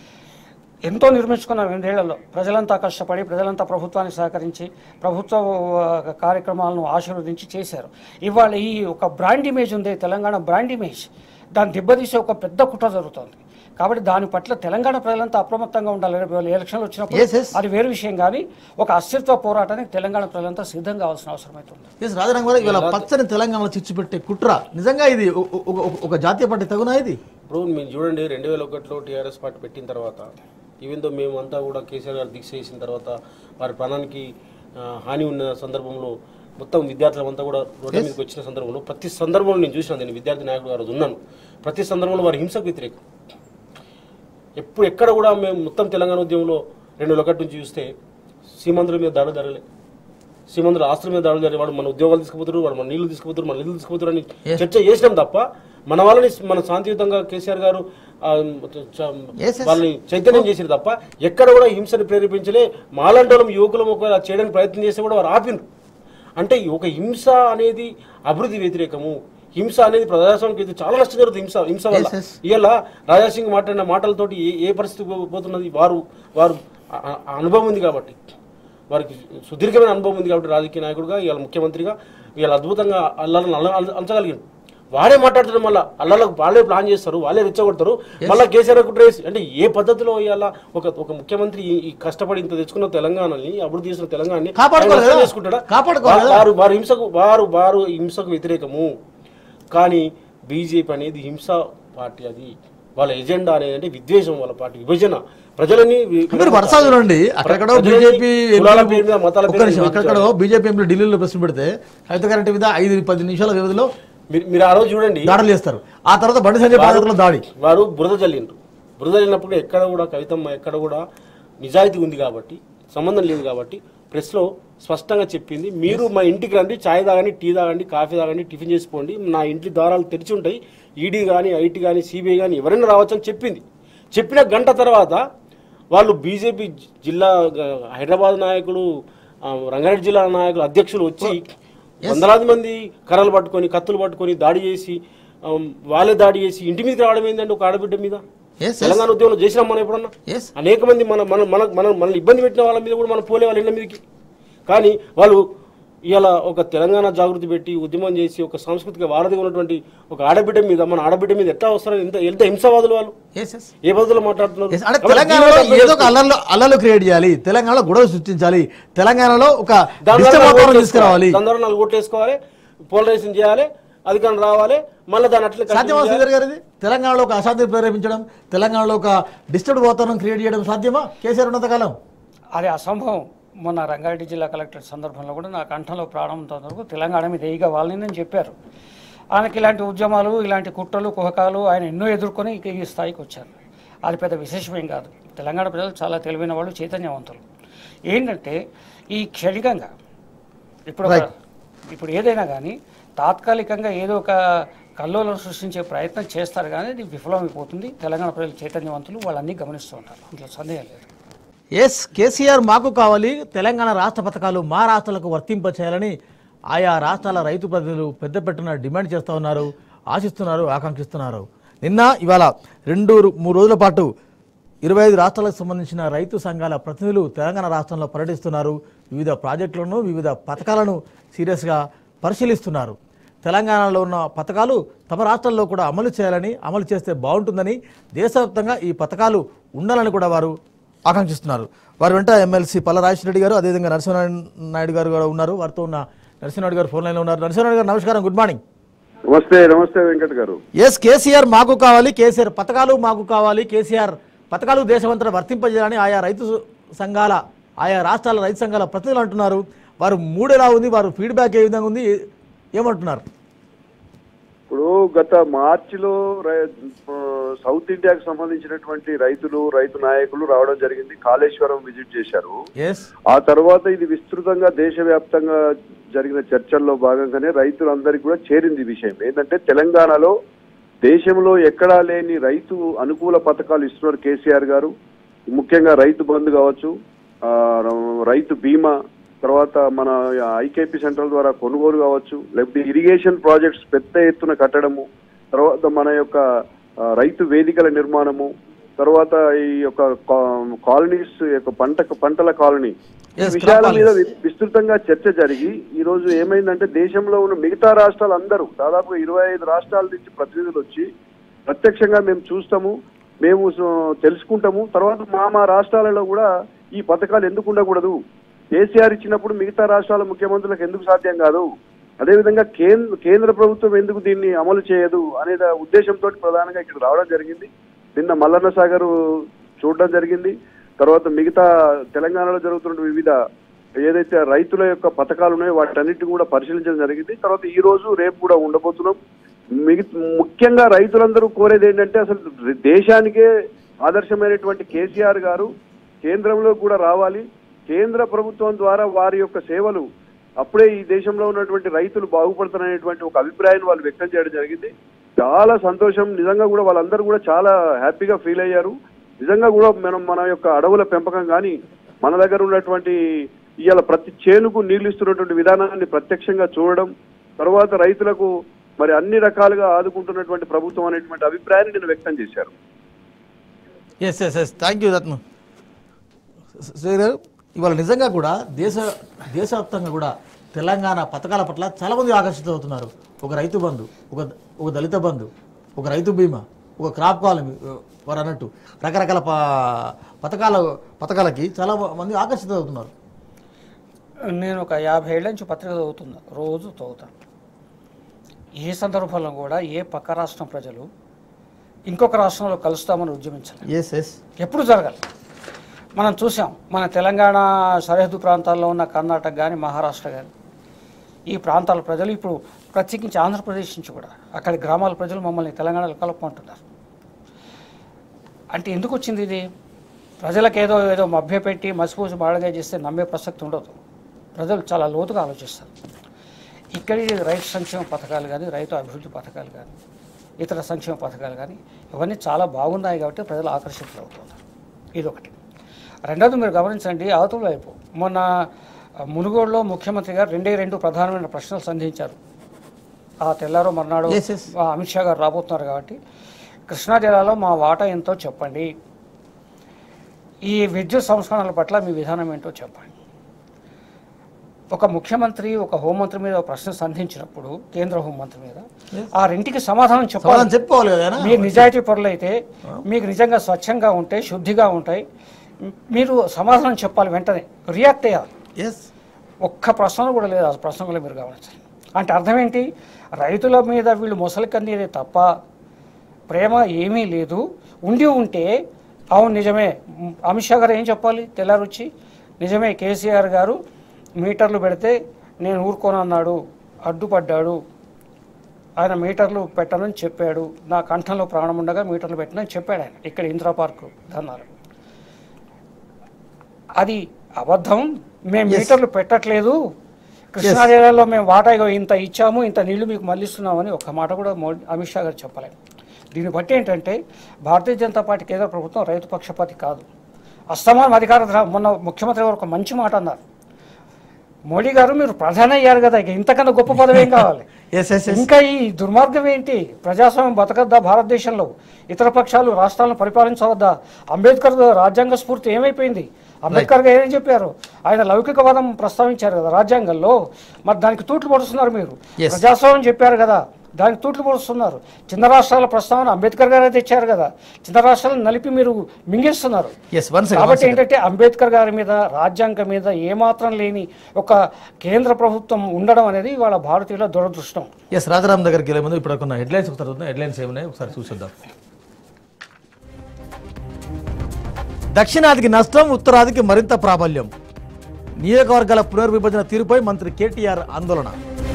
ఎంతో నిర్మించుకున్నాం ఎనిమిదేళ్లలో ప్రజలంతా కష్టపడి ప్రజలంతా ప్రభుత్వానికి సహకరించి ప్రభుత్వ ఆ, కార్యక్రమాలను ఆశీర్వదించి చేశారు ఇవాళ ఈ ఒక బ్రాండ్ ఇమేజ్ ఉంది తెలంగాణ బ్రాండ్ ఇమేజ్ దాన్ని దెబ్బతీసే ఒక పెద్ద కుట్ర జరుగుతోంది కాబట్టి దాని పట్ల తెలంగాణ ప్రజలంతా అప్రమత్తంగా ఉండాలి రేపు వాళ్ళు ఎలక్షన్లు వచ్చినప్పుడు Yes, yes. అది వేరు విషయం కానీ ఒక అస్తిత్వ పోరాటానికి తెలంగాణ ప్రజలంతా సిద్ధం కావాల్సిన అవసరం అవుతుంది ఎస్ రాజరంగ గారు ఇవాళ పచ్చని తెలంగాణలో చిచ్చుపెట్టే కుట్ర నిజంగా ఇది ఒ- ఒ- ఒక- ఒక జాతీయ పార్టీ తగునా ఇది ఇప్పుడు మీరు చూడండి రెండు వేల ఒకటిలో టీఆర్ఎస్ పార్టీ పెట్టిన తర్వాత ఈవెన్ దో మేమంతా కూడా కేసీఆర్ గారు దీక్ష చేసిన తర్వాత వారి ప్రాణానికి ఆ, హాని ఉన్న సందర్భంలో మొత్తం విద్యార్థులంతా కూడా రోడ్డు మీదకి వచ్చిన సందర్భంలో ప్రతి సందర్భంలో నేను చూసిన నేను విద్యార్థి నాయకుడు గారు ఉన్నాను ప్రతి సందర్భంలో వారి హింసకు వ్యతిరేకం ఎప్పుడు ఎక్కడ కూడా మేము మొత్తం తెలంగాణ ఉద్యమంలో రెండు వేల ఒకటి నుంచి చూస్తే సీమంతుల మీద దాడులు జరగలే సీమంతుల ఆస్తుల మీద దాడులు జరిగే వాడు మన ఉద్యోగాలు తీసుకుపోతారు వాడు మన నీళ్లు తీసుకుపోతారు మన నిధులు తీసుకుపోతారు అని చర్చ చేసినాం తప్ప మన వాళ్ళని మన శాంతియుతంగా కేసీఆర్ గారు ఆ, చ- Yes, yes. వాళ్ళని చైతన్యం చేసారు తప్ప ఎక్కడ కూడా హింసని ప్రేరేపించలే మాలాంటి వాళ్ళం యువకులం ఒకవేళ చేయడానికి ప్రయత్నం చేస్తే కూడా వారు ఆపిండ్రు అంటే ఈ ఒక హింస అనేది అభివృద్ధి వ్యతిరేకము హింస అనేది ప్రజాస్వామ్యం అయితే చాలా నష్టం జరుగుతుంది హింస హింస వల్ల Yes, yes. ఇవాళ రాజాసింగ్ మాట్లాడిన మాటలతోటి ఏ ఏ పరిస్థితి పో- పోతున్నది వారు వారు ఆ- ఆ అనుభవం ఉంది కాబట్టి వారికి సుదీర్ఘమైన అనుభవం ఉంది కాబట్టి రాజకీయ నాయకుడిగా ఇవాళ ముఖ్యమంత్రిగా ఇవాళ అద్భుతంగా అల్లాలను అల్ల అల్ల- అంచగలిగారు వాడే మాట్లాడుతారు మళ్ళీ అల్లాలకు వాళ్ళే ప్లాన్ చేస్తారు వాళ్ళే రెచ్చగొడతారు మళ్ళీ కేసీఆర్ ట్రేస్ అంటే ఏ పద్ధతిలో ఇవాళ ఒక ఒక ముఖ్యమంత్రి ఈ- ఈ కష్టపడి ఇంత తెచ్చుకున్న తెలంగాణని అభివృద్ధి చేసిన తెలంగాణని కాపాడుకోవాలి ఆయన నష్టం కదా? చేసుకుంటాడా కాపాడుకోవాలి వా- వారు వారు హింసకు వారు వారు హింసకు వ్యతిరేకము కానీ బీజేపీ అనేది హింస పార్టీ అది వాళ్ళ ఎజెండా అనేది అంటే విద్వేషం వాళ్ళ పార్టీ విభజన ప్రజలని వి- మీరు వరుస చూడండి అక్కడెక్కడో ప్రజలని బీజేపీ కులాల పేరు మీద మతాల ఒక్క పేరు మీద నిమిషం అక్కడెక్కడో బీజేపీ ఎంపీలు ఢిల్లీలో ప్రశ్న పెడితే హైత కరెంట్ మీద ఐదు పది నిమిషాల వ్యవధిలో మీరు మీరు ఆ రోజు చూడండి దాడులు చేస్తారు ఆ తర్వాత బండి సంజయ్ పాదయాత్రలో దాడి వారు బురద జల్లిండ్రు బురద జల్లినప్పుడు ఎక్కడ కూడా కవితమ్మ ఎక్కడ కూడా నిజాయితీ ఉంది కాబట్టి సంబంధం లేదు కాబట్టి ప్రెస్లో స్పష్టంగా చెప్పింది మీరు మా ఇంటికి రండి చాయ్ తాగండి టీ తాగండి కాఫీ తాగండి టిఫిన్ చేసుకోండి నా ఇంటి ద్వారాలు తెరిచి ఉంటాయి ఈడీ కానీ ఐటీ కానీ సిబిఐ కానీ ఎవరైనా రావచ్చు అని చెప్పింది చెప్పిన గంట తర్వాత వాళ్ళు బీజేపీ జిల్లా గ- హైదరాబాద్ నాయకులు ఆ, రంగారెడ్డి జిల్లా నాయకులు అధ్యక్షులు వచ్చి వందలాది మంది కర్రలు పట్టుకొని కత్తులు పట్టుకొని దాడి చేసి ఆ, వాళ్ళే దాడి చేసి ఇంటి మీదకి రావడం ఏంటంటే ఒక ఆడబిడ్డ మీద ఎస్ తెలంగాణ ఉద్యమంలో చేసినాం మనం ఎప్పుడన్నా ఎస్ అనేక మంది మన మన మన మన మనల్ని ఇబ్బంది పెట్టిన వాళ్ళ మీద కూడా మనం పోలే వాళ్ళ ఇళ్ళ మీదకి కానీ వాళ్ళు ఇవాళ ఒక తెలంగాణ జాగృతి పెట్టి ఉద్యమం చేసి ఒక సాంస్కృతిక వారధిగా ఉన్నటువంటి ఒక ఆడబిడ్డ మీద మన ఆడబిడ్డ మీద ఎట్లా వస్తారు ఎంత ఎంత హింసవాదులు వాళ్ళు ఎస్ ఎస్ ఏ పద్ధతిలో మాట్లాడుతున్నారు ఎస్ అంటే కాబట్టి తెలంగాణలో దీనివల్ల ఏదో ఒక అల్లర్లు అల్లర్లు క్రియేట్ చేయాలి తెలంగాణలో గొడవ సృష్టించాలి తెలంగాణలో ఒక దాని ద్వారా డిస్టర్బ్ నాలుగు వాతావరణం ఓట్లు తీసుకురావాలి వేసుకోవాలి. దాని ద్వారా నాలుగు ఓట్లు వేసుకోవాలి పోలరైజేషన్ చేయాలి అధికారం రావాలి మళ్ళీ దాన్ని అట్లా సాధ్యమా continue చేయాలి. శ్రీధర్ గారు ఇది తెలంగాణలో ఒక అశాంతి ప్రేరేపించడం తెలంగాణలో ఒక డిస్టర్బ్ వాతావరణం క్రియేట్ చేయడం సాధ్యమా కేసీఆర్ ఉన్నంతకాలం అది అసంభవం మొన్న రంగారెడ్డి జిల్లా కలెక్టర్ సందర్భంలో కూడా నా కంఠంలో ప్రాణం వరకు తెలంగాణ మీద ఏయిగా వాళ్ళని నేను చెప్పారు ఆయనకి ఇలాంటి ఉద్యమాలు ఇలాంటి కుట్రలు కుహకాలు ఆయన ఎన్నో ఎదుర్కొని ఇక ఈ స్థాయికి వచ్చారు అది పెద్ద విశేషమేం కాదు తెలంగాణ ప్రజలు చాలా తెలివైన వాళ్ళు చైతన్యవంతులు ఏంటంటే ఈ క్షణికంగా ఇప్పుడు ఒక- ఇప్పుడు ఏదైనా కానీ తాత్కాలికంగా ఏదో ఒక కల్లోలం సృష్టించే ప్రయత్నం చేస్తారు కానీ అది విఫలమైపోతుంది తెలంగాణ ప్రజలు చైతన్యవంతులు వాళ్ళన్నీ గమనిస్తూ ఉంటారు ఇంట్లో సందేహం లేదు ఎస్ కేసీఆర్ మాకు కావాలి తెలంగాణ రాష్ట్ర పథకాలు మా రాష్ట్రాలకు వర్తింపచేయాలని ఆయా రాష్ట్రాల రైతు ప్రతినిధులు పెద్ద పెట్టున డిమాండ్ చేస్తూ ఉన్నారు ఆశిస్తున్నారు ఆకాంక్షిస్తున్నారు నిన్న ఇవాళ రెండు మూడు రోజుల పాటు ఇరవై ఐదు రాష్ట్రాలకు సంబంధించిన రైతు సంఘాల ప్రతినిధులు తెలంగాణ రాష్ట్రంలో పర్యటిస్తున్నారు వివిధ ప్రాజెక్టులను వివిధ పథకాలను సీరియస్గా పరిశీలిస్తున్నారు తెలంగాణలో ఉన్న పథకాలు తమ రాష్ట్రాల్లో కూడా అమలు చేయాలని అమలు చేస్తే బాగుంటుందని దేశవ్యాప్తంగా ఈ పథకాలు ఉండాలని కూడా వారు ఆకాంక్షిస్తున్నారు వారి వెంట ఎమ్మెల్సీ పల్ల రెడ్డి గారు అదేవిధంగా నరసింహనారాయణ నాయుడు గారు కూడా ఉన్నారు వారితో ఉన్న నరసింహనాయుడు గారు ఫోన్ లైన్లో ఉన్నారు నరసింహనాయుడు గారు నమస్కారం గుడ్ మార్నింగ్ నమస్తే నమస్తే వెంకట్ గారు ఎస్ కేసీఆర్ మాకు కావాలి కేసీఆర్ పథకాలు మాకు కావాలి కేసీఆర్ పథకాలు దేశమంతటా వర్తింపజేయాలని ఆయా రైతు సంఘాల ఆయా రాష్ట్రాల రైతు సంఘాల ప్రతినిధులు అంటున్నారు వారు మూడు ఎలా ఉంది వారు ఫీడ్బ్యాక్ ఏ విధంగా ఉంది ఏమంటున్నారు ఇప్పుడు గత మార్చిలో రై- ఆ, సౌత్ ఇండియాకు సంబంధించినటువంటి రైతులు రైతు నాయకులు రావడం జరిగింది కాళేశ్వరం విజిట్ చేశారు ఎస్ ఆ తర్వాత ఇది విస్తృతంగా దేశవ్యాప్తంగా జరిగిన చర్చల్లో భాగంగానే రైతులందరికీ కూడా చేరింది ఈ విషయం ఏంటంటే తెలంగాణలో దేశంలో ఎక్కడా లేని రైతు అనుకూల పథకాలు ఇస్తున్నారు కేసీఆర్ గారు ముఖ్యంగా రైతు బంధు కావచ్చు ఆ, రైతు బీమా తర్వాత మన ఐకేపీ సెంట్రల్ ద్వారా కొనుగోలు కావచ్చు లేకపోతే ఇరిగేషన్ ప్రాజెక్ట్స్ పెద్ద ఎత్తున కట్టడము తర్వాత మన యొక్క ఆ, రైతు వేదికల నిర్మాణము తర్వాత ఈ యొక్క కా- కాలనీస్ యొక్క పంట పంటల కాలనీ ఈ Yes, విషయాల crop మీద colonies. వి- విస్తృతంగా చర్చ జరిగి ఈ రోజు ఏమైందంటే దేశంలో ఉన్న మిగతా రాష్ట్రాలు అందరూ దాదాపు ఇరవై ఐదు రాష్ట్రాల నుంచి ప్రతినిధులు వచ్చి ప్రత్యక్షంగా మేము చూస్తాము మేము స- తెలుసుకుంటాము తర్వాత మా మా రాష్ట్రాలలో కూడా ఈ పథకాలు ఎందుకు ఉండకూడదు కేసీఆర్ ఇచ్చినప్పుడు మిగతా రాష్ట్రాల ముఖ్యమంత్రులకు ఎందుకు సాధ్యం కాదు అదేవిధంగా కేంద్ర కేంద్ర ప్రభుత్వం ఎందుకు దీన్ని అమలు చేయదు అనే దా- ఉద్దేశంతో ప్రధానంగా ఇక్కడ రావడం జరిగింది నిన్న మల్లన్న సాగర్ చూడడం జరిగింది తర్వాత మిగతా తెలంగాణలో జరుగుతున్న వివిధ ఏదైతే రైతుల యొక్క పథకాలు ఉన్నాయో వాటన్నిటిని కూడా పరిశీలించడం జరిగింది తర్వాత ఈ రోజు రేపు కూడా ఉండబోతున్నాం మిగతా ముఖ్యంగా రైతులందరూ కోరేది ఏంటంటే అసలు దేశానికే ఆదర్శమైనటువంటి కేసీఆర్ గారు కేంద్రంలో కూడా రావాలి కేంద్ర ప్రభుత్వం ద్వారా వారి యొక్క సేవలు అప్పుడే ఈ దేశంలో ఉన్నటువంటి రైతులు బాగుపడతారనేటువంటి ఒక అభిప్రాయాన్ని వాళ్ళు వ్యక్తం చేయడం జరిగింది చాలా సంతోషం నిజంగా కూడా వాళ్ళందరూ కూడా చాలా హ్యాపీగా ఫీల్ అయ్యారు నిజంగా కూడా మనం మన యొక్క అడవుల పెంపకం కానీ మన దగ్గర ఉన్నటువంటి ఇవాళ ప్రతి చేనుకు నీళ్లు ఇస్తున్నటువంటి విధానాన్ని ప్రత్యక్షంగా చూడడం తర్వాత రైతులకు మరి అన్ని రకాలుగా ఆదుకుంటున్నటువంటి ప్రభుత్వం అనేటువంటి అభిప్రాయాన్ని నేను వ్యక్తం చేశారు yes yes yes thank you Ratnam Shri గారు ఇవాళ నిజంగా కూడా దేశ దేశవ్యాప్తంగా కూడా తెలంగాణ పథకాల పట్ల చాలామంది ఆకర్షితులవుతున్నారు ఒక రైతు బంధు ఒక ఒక దళిత బంధు ఒక రైతు బీమా ఒక క్రాప్ కాలనీ వారు అన్నట్టు రకరకాల ప- పథకాల పథకాలకి చాలా మంది ఆకర్షితులవుతున్నారు నేను ఒక యాభై ఏళ్ళ నుంచి పత్రిక చదువుతున్నా రోజు చదువుతాను ఏ సందర్భంలో కూడా ఏ పక్క రాష్ట్రం ప్రజలు ఇంకొక రాష్ట్రంలో కలుస్తామని ఉద్యమించాలి ఎస్ ఎస్ ఎప్పుడు జరగాలి మనం చూసాం మన తెలంగాణ సరిహద్దు ప్రాంతాల్లో ఉన్న కర్ణాటక కానీ మహారాష్ట్ర కానీ ఈ ప్రాంతాల ప్రజలు ఇప్పుడు ప్రత్యేకించి ఆంధ్రప్రదేశ్ నుంచి కూడా అక్కడి గ్రామాల ప్రజలు మమ్మల్ని తెలంగాణలో కలుపుకుంటున్నారు అంటే ఎందుకు వచ్చింది ఇది ప్రజలకు ఏదో ఏదో మభ్యపెట్టి మసిపూసి బాడగా చేస్తే నమ్మే ప్రసక్తి ఉండదు ప్రజలు చాలా లోతుగా ఆలోచిస్తారు ఇక్కడి రైతు సంక్షేమ పథకాలు కానీ రైతు అభివృద్ధి పథకాలు కానీ ఇతర సంక్షేమ పథకాలు కానీ ఇవన్నీ చాలా బాగున్నాయి కాబట్టి ప్రజలు ఆకర్షితులు అవుతున్నారు ఇదొకటి రెండోది మీరు గమనించండి అవతల వైపు మొన్న మునుగోడులో ముఖ్యమంత్రి గారు రెండే రెండు ప్రధానమైన ప్రశ్నలు సంధించారు ఆ తెల్లారో మర్నాడు Yes, yes. ఆ అమిత్ షా గారు రాబోతున్నారు కాబట్టి కృష్ణా జిల్లాలో మా వాటా ఎంతో చెప్పండి ఈ విద్యుత్ సంస్కరణల పట్ల మీ విధానం ఏంటో చెప్పండి ఒక ముఖ్యమంత్రి ఒక హోంమంత్రి మీద ఒక ప్రశ్న సంధించినప్పుడు కేంద్ర హోంమంత్రి మీద ఆ రెంటికి సమాధానం చెప్పాలి సమాధానం చెప్పుకోవాలి కదా మీరు నిజాయితీ పరులు అయితే మీకు నిజంగా స్వచ్ఛంగా ఉంటే శుద్ధిగా ఉంటాయి మీరు సమాధానం చెప్పాలి వెంటనే రియాక్ట్ అయ్యాలి ఎస్ ఒక్క ప్రశ్న కూడా లేదు ఆ ప్రశ్న కూడా మీరు గమనించాలి అంటే అర్థం ఏంటి రైతుల మీద వీళ్ళు మొసలి కన్నీరే తప్ప ప్రేమ ఏమీ లేదు ఉండి ఉంటే అవును నిజమే మ్, అమిత్ షా గారు ఏం చెప్పాలి తెల్లారొచ్చి నిజమే కేసీఆర్ గారు మీటర్లు పెడితే నేను ఊరుకోనన్నాడు అడ్డుపడ్డాడు ఆయన మీటర్లు పెట్టనని చెప్పాడు నా కంఠంలో ప్రాణం ఉండగా మీటర్లు పెట్టనని చెప్పాడు ఆయన ఇక్కడ ఇందిరా పార్క్ ధర్నాలు అది అబద్ధం మేము మీటర్లు పెట్టట్లేదు కృష్ణా జిల్లాలో మేము వాటా ఇగో ఇంత ఇచ్చాము ఇంత నీళ్లు మీకు మళ్ళిస్తున్నామని ఒక మాట కూడా మోడీ అమిత్ షా గారు చెప్పలేదు దీన్ని బట్టి ఏంటంటే భారతీయ జనతా పార్టీ కేంద్ర ప్రభుత్వం రైతు పక్షపాతి కాదు అస్తమానం అధికార ధర- మొన్న ముఖ్యమంత్రి గారు ఒక మంచి మాట అన్నారు మోడీ గారు మీరు ప్రధాని అయ్యారు కదా ఇక ఇంతకన్నా గొప్ప పదవి ఏం కావాలి ఎస్ ఎస్ ఎస్ ఇంకా ఈ దుర్మార్గం ఏంటి ప్రజాస్వామ్యం బతకద్దా భారతదేశంలో ఇతర పక్షాలు రాష్ట్రాలను పరిపాలించవద్దా అంబేద్కర్ రాజ్యాంగ స్ఫూర్తి ఏమైపోయింది అంబేద్కర్ గారు ఏం చెప్పారు ఆయన లౌకికవాదం ప్రస్తావించారు కదా రాజ్యాంగంలో మరి దానికి తూట్లు పొడుస్తున్నారు మీరు Yes. ప్రజాస్వామ్యం చెప్పారు కదా దానికి తూట్లు పొడుస్తున్నారు చిన్న రాష్ట్రాల ప్రస్తావన అంబేద్కర్ గారే తెచ్చారు కదా చిన్న రాష్ట్రాలను నలిపి మీరు మింగేస్తున్నారు ఎస్ వన్ కాబట్టి సెకండ్ ఏంటంటే అంబేద్కర్ గారి మీద రాజ్యాంగం మీద ఏమాత్రం లేని ఒక కేంద్ర ప్రభుత్వం ఉండడం అనేది వాళ్ళ భారతీయుల దురదృష్టం ఎస్ రాజారాం దగ్గరికి వెళ్ళే ముందు ఇప్పుడు కొన్ని హెడ్లైన్స్ ఒకసారి చూద్దాం హెడ్లైన్స్ ఏమున్నాయి ఒకసారి చూసిద్దాం దక్షిణాదికి నష్టం ఉత్తరాదికి మరింత ప్రాబల్యం నియోజకవర్గాల పునర్విభజన తీరుపై మంత్రి కేటీఆర్ ఆందోళన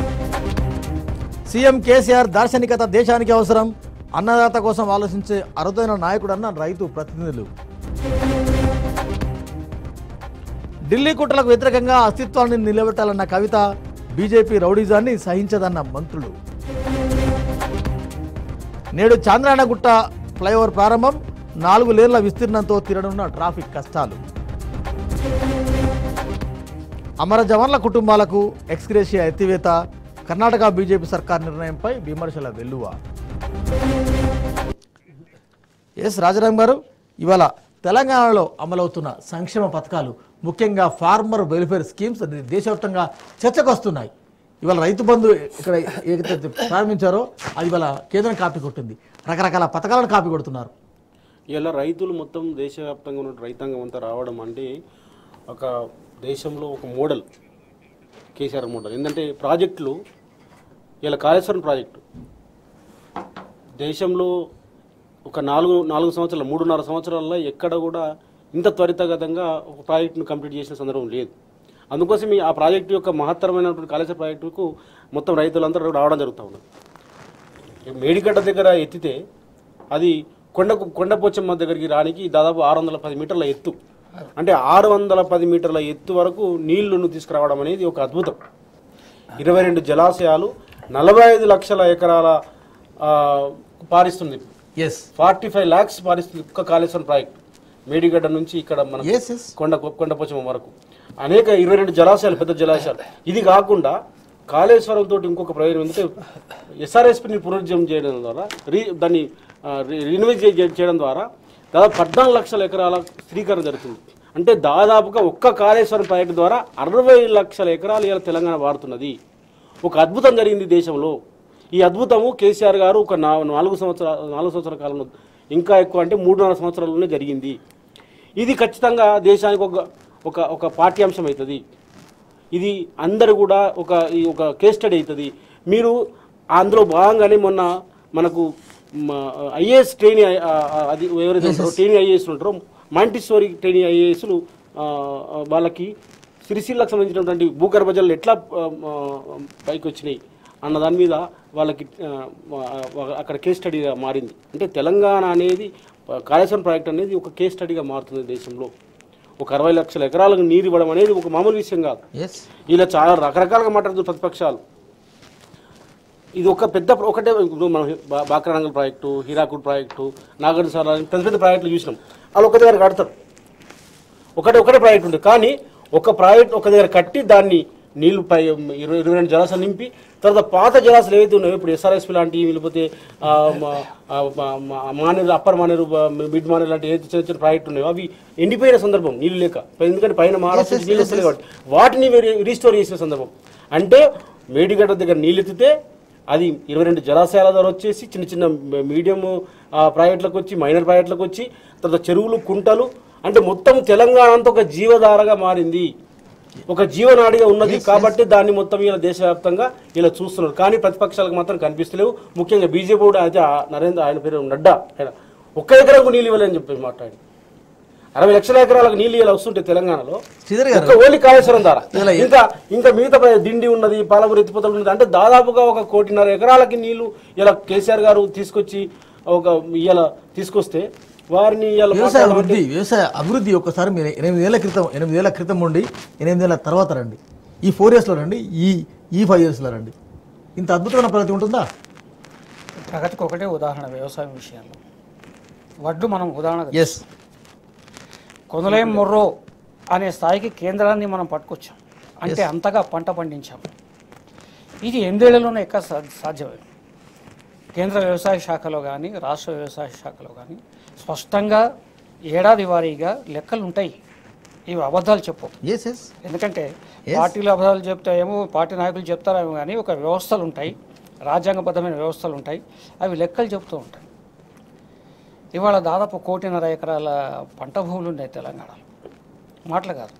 సీఎం కేసీఆర్ దార్శనికత దేశానికి అవసరం అన్నదాత కోసం ఆలోచించే అరుదైన నాయకుడన్న రైతు ప్రతినిధులు ఢిల్లీ కుట్రలకు వ్యతిరేకంగా అస్తిత్వాన్ని నిలబెట్టాలన్న కవిత బీజేపీ రౌడీజాన్ని సహించదన్న మంత్రులు నేడు చాంద్రాయణగుట్ట ఫ్లైఓవర్ ప్రారంభం నాలుగు లేన్ల విస్తీర్ణంతో తిరగనున్న ట్రాఫిక్ కష్టాలు అమర జవాన్ల కుటుంబాలకు ఎక్స్గ్రేషియా ఎత్తివేత కర్ణాటక బీజేపీ సర్కార్ నిర్ణయంపై విమర్శల వెల్లువ ఎస్ రాజారాం గారు ఇవాళ తెలంగాణలో అమలవుతున్న సంక్షేమ పథకాలు ముఖ్యంగా ఫార్మర్ వెల్ఫేర్ స్కీమ్స్ అది దేశవ్యాప్తంగా చర్చకు వస్తున్నాయి ఇవాళ రైతు బంధు ఇక్కడ ఏదైతే ప్రారంభించారో అది ఇవాళ కేంద్రం కాపీ కొట్టింది రకరకాల పథకాలను కాపీ కొడుతున్నారు ఇలా రైతులు మొత్తం దేశవ్యాప్తంగా ఉన్న రైతాంగం అంతా రావడం అంటే ఒక దేశంలో ఒక మోడల్ కేసీఆర్ మోడల్ ఏంటంటే ప్రాజెక్టులు ఇలా కాళేశ్వరం ప్రాజెక్టు దేశంలో ఒక నాలుగు నాలుగు సంవత్సరాలు మూడున్నర సంవత్సరాల్లో ఎక్కడ కూడా ఇంత త్వరితగతంగా ఒక ప్రాజెక్టును కంప్లీట్ చేసిన సందర్భం లేదు అందుకోసం ఈ ఆ ప్రాజెక్టు యొక్క మహత్తరమైనటువంటి కాళేశ్వరం ప్రాజెక్టుకు మొత్తం రైతులందరూ రావడం జరుగుతూ ఉన్నది మేడిగడ్డ దగ్గర ఎత్తితే అది కొండ కొండపోచమ్మ దగ్గరికి రానికి దాదాపు ఆరు వందల పది మీటర్ల ఎత్తు అంటే ఆరు వందల పది మీటర్ల ఎత్తు వరకు నీళ్లను తీసుకురావడం అనేది ఒక అద్భుతం ఇరవై రెండు జలాశయాలు నలభై ఐదు లక్షల ఎకరాల ఆ, పారిస్తుంది ఎస్ ఫార్టీ ఫైవ్ ల్యాక్స్ పారిస్తుంది ఒక్క కాళేశ్వరం ప్రాజెక్ట్ మేడిగడ్డ నుంచి ఇక్కడ మన ఎస్ ఎస్ కొండ కొండపోచమ్మ వరకు అనేక ఇరవై రెండు జలాశయాలు పెద్ద జలాశయాలు ఇది కాకుండా కాళేశ్వరం తోటి ఇంకొక ప్రయోజనం ఏంటంటే ఎస్ఆర్ఎస్పిని పునరుజ్జీవం చేయడం ద్వారా రీ దాన్ని రినివేట్ చేయడం ద్వారా దాదాపు పద్నాలుగు లక్షల ఎకరాల స్థిరీకరణ జరుగుతుంది అంటే దాదాపుగా ఒక్క కాళేశ్వరం ప్రాజెక్టు ద్వారా అరవై లక్షల ఎకరాలు ఇవాళ తెలంగాణ వాడుతున్నది ఒక అద్భుతం జరిగింది దేశంలో ఈ అద్భుతము కేసీఆర్ గారు ఒక నా- నాలుగు సంవత్సరాల నాలుగు సంవత్సరాల కాలంలో ఇంకా ఎక్కువ అంటే మూడున్నర సంవత్సరాల్లోనే జరిగింది ఇది ఖచ్చితంగా దేశానికి ఒక ఒక ఒక పాఠ్యాంశం అవుతుంది ఇది అందరు కూడా ఒక ఈ ఒక కేస్ స్టడీ అవుతుంది మీరు అందులో భాగంగానే మొన్న మనకు ఐఏఎస్ ట్రైనింగ్ అది ఎవరైతే ఉంటారో ట్రైనింగ్ ఐఏఎస్ ఉంటారో మాంటిస్టోరీ ట్రైనింగ్ ఐఏఎస్లు వాళ్ళకి సిరిసిల్లకు సంబంధించినటువంటి భూగర్భ జలాలు ఎట్లా ఆ, ఆ, పైకి వచ్చినాయి అన్న దాని మీద వాళ్ళకి ఆ, ఆ, అక్కడ కేస్ స్టడీగా మారింది అంటే తెలంగాణ అనేది ఆ, కాళేశ్వరం ప్రాజెక్ట్ అనేది ఒక కేస్ స్టడీగా మారుతుంది దేశంలో ఒక అరవై లక్షల ఎకరాలకు నీరు ఇవ్వడం అనేది ఒక మామూలు విషయం కాదు ఎస్ ఇలా చాలా రకరకాలుగా మాట్లాడుతున్న ప్రతిపక్షాలు ఇది ఒక పెద్ద ఒకటే ఇప్పుడు మనం బా- బాక్రానంగల్ ప్రాజెక్టు హీరాకుడ్ ప్రాజెక్టు నాగర్ సార్ పెద్ద పెద్ద ప్రాజెక్టులు చూసినాం వాళ్ళు ఒక దగ్గర కడతారు ఒకటే ఒకటే ప్రాజెక్ట్ ఉంటుంది కానీ ఒక ప్రాజెక్ట్ ఒక దగ్గర కట్టి దాన్ని నీళ్లు పై ఇరవై ఇరవై రెండు జలాశయాలు నింపి తర్వాత పాత జలాశయాలు ఏవైతే ఉన్నాయో ఇప్పుడు ఎస్ఆర్ఎస్పి లాంటివి లేకపోతే ఆ, మా- ఆ, మా- మా- మానేరు అప్పర్ మానేరు బ- మిడ్ మానేరు లాంటి ఏదైతే చిన్న చిన్న ప్రాజెక్ట్ ఉన్నాయో అవి ఎండిపోయిన సందర్భం నీళ్ళు లేక ఎందుకంటే పైన మహారాష్ట్ర నుంచి నీళ్ళు వస్తాయి కాబట్టి వాటిని రీస్టోర్ చేసిన సందర్భం అంటే మేడిగడ్డ దగ్గర నీళ్ళు ఎత్తితే అది ఇరవై రెండు జలాశయాల ద్వారా వచ్చేసి చిన్న చిన్న మీడియం ప్రాజెక్టులకు వచ్చి మైనర్ ప్రాజెక్టులకు వచ్చి తర్వాత చెరువులు కుంటలు అంటే మొత్తం తెలంగాణ అంతా ఒక జీవధారగా మారింది ఒక జీవనాడిగా ఉన్నది కాబట్టి దాన్ని మొత్తం ఇలా దేశవ్యాప్తంగా ఇలా చూస్తున్నారు కానీ ప్రతిపక్షాలకు మాత్రం కనిపిస్తలేవు ముఖ్యంగా బీజేపీ కూడా అయితే ఆ నరేంద్ర ఆయన పేరు నడ్డా ఆయన ఒక్క ఎకరకు నీళ్ళు ఇవ్వలేని చెప్పి మాట్లాడి అరవై లక్షల ఎకరాలకు నీళ్ళు ఇలా వస్తుంటే తెలంగాణలో శ్రీధర్ గారు ఒక్క ఓన్లీ కాళేశ్వరం ద్వారా ఇలా ఇంకా ఇంకా మిగతా ప్ర- దిండి ఉన్నది పాలమూరు ఎత్తిపోతలు ఉన్నది అంటే దాదాపుగా ఒక కోటిన్నర ఎకరాలకి నీళ్లు ఇలా కేసీఆర్ గారు తీసుకొచ్చి ఒక ఇలా తీసుకొస్తే వారిని ఇలా వ్యవసాయ మాట్లాడడం అభివృద్ధి వ్యవసాయ అభివృద్ధి ఒక్కసారి మీరు ఎనిమిదేళ్ల క్రితం ఎనిమిదేళ్ల క్రితం ఉండి ఎనిమిదేళ్ల తర్వాత రండి ఈ ఫోర్ ఇయర్స్లో రండి ఈ ఈ ఫైవ్ ఇయర్స్లో రండి ఇంత అద్భుతమైన ప్రగతి ఉంటుందా ప్రగతికి ఒకటే ఉదాహరణ వ్యవసాయం విషయంలో వడ్లు మనం ఉదాహరణ ఎస్ కొనలేం మొర్రో అనే స్థాయికి కేంద్రాన్ని మనం పట్టుకొచ్చాం అంటే అంతగా పంట పండించాం ఇది ఎనిమిదేళ్లలోనే ఎక్కడ సా- సాధ్యమే కేంద్ర వ్యవసాయ శాఖలో కానీ రాష్ట్ర వ్యవసాయ శాఖలో కానీ స్పష్టంగా ఏడాది వారీగా లెక్కలు ఉంటాయి ఇవి అబద్ధాలు చెప్పవు ఎస్ ఎస్ ఎందుకంటే పార్టీలు అబద్ధాలు చెప్తాయేమో పార్టీ నాయకులు చెప్తారేమో కానీ ఒక వ్యవస్థలు ఉంటాయి రాజ్యాంగబద్ధమైన వ్యవస్థలు ఉంటాయి అవి లెక్కలు చెప్తూ ఉంటాయి ఇవాళ దాదాపు కోటిన్నర ఎకరాల పంట భూములు ఉన్నాయి తెలంగాణలో మాటలు కాదు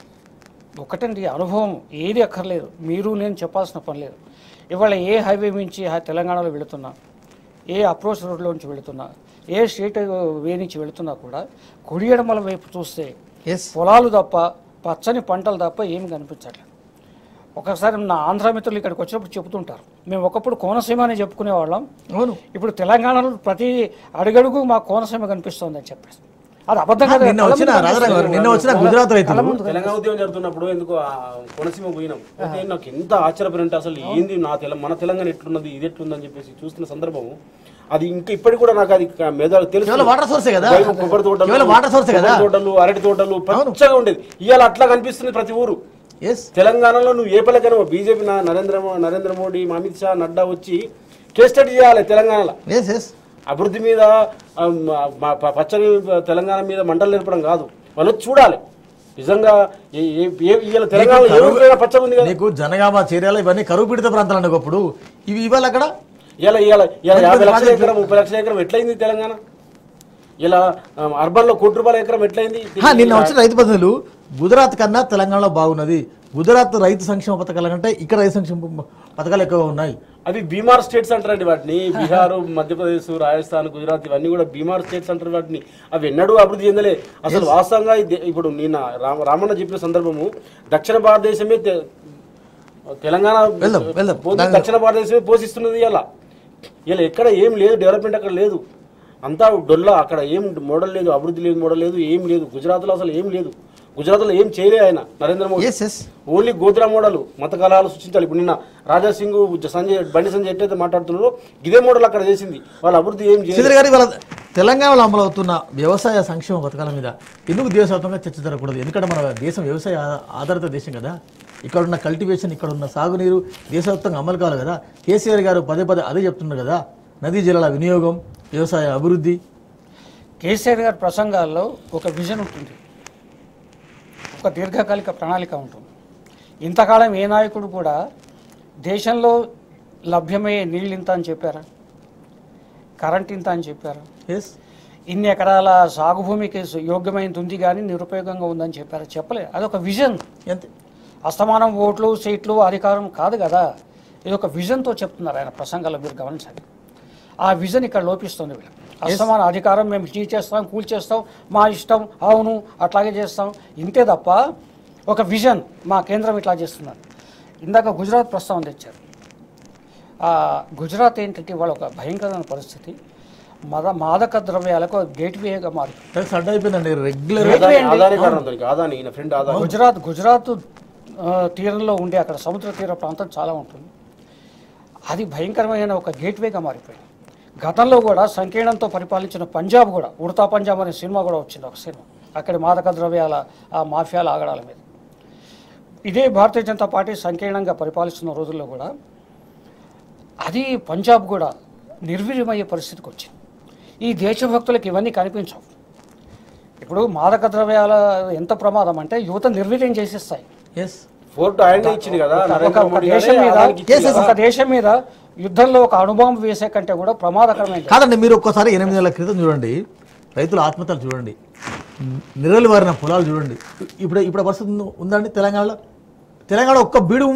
ఒకటండి అనుభవం ఏది అక్కర్లేదు మీరు నేను చెప్పాల్సిన పని లేదు ఇవాళ ఏ హైవే నుంచి హై- తెలంగాణలో వెళుతున్నా ఏ అప్రోచ్ రోడ్లోంచి వెళుతున్నా ఏ స్టేట్ వే నుంచి వెళుతున్నా కూడా కుడి ఎడమల వైపు చూస్తే ఎస్ పొలాలు తప్ప పచ్చని పంటలు తప్ప ఏమి కనిపించట్లేదు ఒకసారి నా ఆంధ్ర మిత్రులు ఇక్కడికి వచ్చినప్పుడు చెబుతుంటారు మేము ఒకప్పుడు కోనసీమ అని చెప్పుకునేవాళ్ళం అవును ఇప్పుడు తెలంగాణలో ప్రతి అడుగడుగు మా కోనసీమ కనిపిస్తుంది అని చెప్పేసి అది అబద్ధం కదా నిన్న వచ్చిన రాజారాం గారు నిన్న వచ్చిన గుజరాత్ రైతులు తెలంగాణ ఉద్యమం జరుగుతున్నప్పుడు ఎందుకు ఆ కొనసీమ పోయినాం అయితే నాకు ఎంత ఆశ్చర్యపోయినంటే అసలు ఏంది నా తెల మన తెలంగాణ ఎట్లున్నది ఇది ఎట్లుందని చెప్పేసి చూస్తున్న సందర్భం అది ఇంకా ఇప్పటికి కూడా నాకు అది మెదడు తెలుసు కేవలం వాటర్ సోర్సే కదా వైపు కొబ్బరి తోటలు కేవలం వాటర్ సోర్సే కదా కొబ్బరి తోటలు అరటి తోటలు పచ్చగా ఉండేది ఇవాళ అట్లా కనిపిస్తుంది ప్రతి ఊరు ఎస్ తెలంగాణలో నువ్వు ఏ పల్లెకైనా బీజేపీ నా- నరేంద్ర మో- నరేంద్ర మోడీ అమిత్ షా నడ్డా వచ్చి కేస్ స్టడీ చేయాలి తెలంగాణలో ఎస్ ఎస్ అభివృద్ధి మీద ఆ, మా- మా ప- పచ్చని తెలంగాణ మీద మంటలు నేర్పడం కాదు వాళ్ళు వచ్చి చూడాలి నిజంగా ఏ- ఏ- ఏ- ఇవాళ తెలంగాణలో ఏ ఊరికైనా పచ్చగా ఉంది కదా నీకు జనగామ చీరాల ఇవన్నీ కరువు పీడిత ప్రాంతాలు అండి ఒకప్పుడు ఇవి ఇవాళ అక్కడ ఇలా ఇవాళ ఇలా యాభై లక్షల ఎకరం ముప్పై లక్షల ఎకరం ఎట్లయింది తెలంగాణ ఇలా అర్బన్ లో కోటి రూపాయల ఎకరం ఎట్లయింది హా, నిన్న వచ్చిన రైతు ప్రతినిధులు గుజరాత్ కన్నా తెలంగాణలో బాగున్నది గుజరాత్ రైతు సంక్షేమ పథకాల కంటే ఇక్కడ రైతు సంక్షేమ పథకాలు ఎక్కువ ఉన్నాయి అవి బీమార్ స్టేట్స్ అంటారండి వాటిని బీహార్ మధ్యప్రదేశ్ రాజస్థాన్ గుజరాత్ ఇవన్నీ కూడా బీమార్ స్టేట్స్ అంటారు వాటిని అవి ఎన్నడూ అభివృద్ధి చెందలే అసలు వాస్తవంగా ఇది- ఇప్పుడు నిన్న రామ రామన్న చెప్పిన సందర్భము దక్షిణ భారతదేశమే తె- తెలంగాణ వెళ్దాం, వెళ్దాం. పోతే దక్షిణ భారతదేశమే పోషిస్తున్నది ఇలా ఇలా ఎక్కడ ఏం లేదు డెవలప్మెంట్ అక్కడ లేదు అంతా డొల్ల అక్కడ ఏం మోడల్ లేదు అభివృద్ధి లేదు మోడల్ లేదు ఏం లేదు గుజరాత్లో అసలు ఏం లేదు గుజరాత్లో ఏం చేయలే ఆయన Narendra Modi yes yes only Godhra model మత కళాలు సృష్టించాలి ఇప్పుడు నిన్న రాజా సింగ్ సంజయ్ బండి సంజయ్ ఎట్లయితే మాట్లాడుతున్నారో ఇదే మోడల్ అక్కడ చేసింది వాళ్ళ అభివృద్ధి ఏం చేయలేదు శ్రీధర్ గారు ఇవాళ తెలంగాణలో అమలవుతున్న వ్యవసాయ సంక్షేమ పథకాల మీద ఎందుకు దేశవ్యాప్తంగా చర్చ జరగకూడదు ఎందుకంటే మన దేశం వ్యవసాయ ఆ- ఆధారిత దేశం కదా ఇక్కడ ఉన్న కల్టివేషన్ ఇక్కడ ఉన్న సాగునీరు దేశవ్యాప్తంగా అమలు కావాలి కదా కేసీఆర్ గారు పదే పదే అదే చెప్తున్నారు కదా నదీ జలాల వినియోగం వ్యవసాయ అభివృద్ధి కేసీఆర్ గారి ప్రసంగాల్లో ఒక విజన్ ఉంటుంది ఒక దీర్ఘకాలిక ప్రణాళిక ఉంటుంది ఇంతకాలం ఏ నాయకుడు కూడా దేశంలో లభ్యమయ్యే నీళ్ళు ఇంత అని చెప్పారా కరెంట్ ఇంత అని చెప్పారా ఎస్ ఇన్ని ఎకరాల సాగు భూమికి యోగ్యమైనది ఉంది కానీ నిరుపయోగంగా ఉందని చెప్పారా చెప్పలే అదొక విజన్ అంతే అస్తమానం ఓట్లు సీట్లు అధికారం కాదు కదా ఇది ఒక విజన్తో చెప్తున్నారు ఆయన ప్రసంగాల్లో మీరు గమనించండి ఆ విజన్ ఇక్కడ లోపిస్తుంది వీళ్ళకి అస్తమాన అధికారం మేము టీ చేస్తాం కూల్ చేస్తాం మా ఇష్టం అవును అట్లాగే చేస్తాం ఇంతే తప్ప ఒక విజన్ మా కేంద్రం ఇట్లా చేస్తున్నారు ఇందాక గుజరాత్ ప్రస్తావన తెచ్చారు ఆ గుజరాత్ ఏంటంటే ఇవాళ ఒక భయంకరమైన పరిస్థితి మద మాదక ద్రవ్యాలకు గేట్వేగా మారింది సడ్ అయిపోయిందండి రెగ్యులర్ ఆదాని ఆదాని కారణం దానికి ఆదాని ఈయన ఫ్రెండ్ ఆదాని గుజరాత్ గుజరాత్ ఆ, తీరంలో ఉండే అక్కడ సముద్ర తీర ప్రాంతం చాలా ఉంటుంది అది భయంకరమైన ఒక గేట్వేగా మారిపోయింది గతంలో కూడా సంకీర్ణంతో పరిపాలించిన పంజాబ్ కూడా ఉడతా పంజాబ్ అనే సినిమా కూడా వచ్చింది ఒక సినిమా అక్కడి మాదక ద్రవ్యాల ఆ మాఫియాల ఆగడాల మీద ఇదే భారతీయ జనతా పార్టీ సంకీర్ణంగా పరిపాలిస్తున్న రోజుల్లో కూడా అది పంజాబ్ కూడా నిర్వీర్యమయ్యే పరిస్థితికి వచ్చింది ఈ దేశభక్తులకు ఇవన్నీ కనిపించవు ఇప్పుడు మాదక ద్రవ్యాల ఎంత ప్రమాదం అంటే యువత నిర్వీర్యం చేసేస్తాయి ఎస్ ఫోర్ట్ ఆయన ఇచ్చింది కదా ఒక- నరేంద్ర ఒక మోడీ దేశం గారే మీద అదానికి ఇచ్చింది Yes, yes, కదా. ఒక దేశం మీద యుద్ధంలో ఒక అణుబాంబు వేసే కంటే కూడా ప్రమాదకరమైన కాదండి మీరు ఒక్కసారి ఎనిమిది నెలల క్రితం చూడండి రైతుల ఆత్మహత్యలు చూడండి నిరలు వారిన పొలాలు చూడండి ఇప్పుడు ఇప్పుడు ఆ పరిస్థితి ఉందో- ఉందండి తెలంగాణలో తెలంగాణ ఒక్క బీడు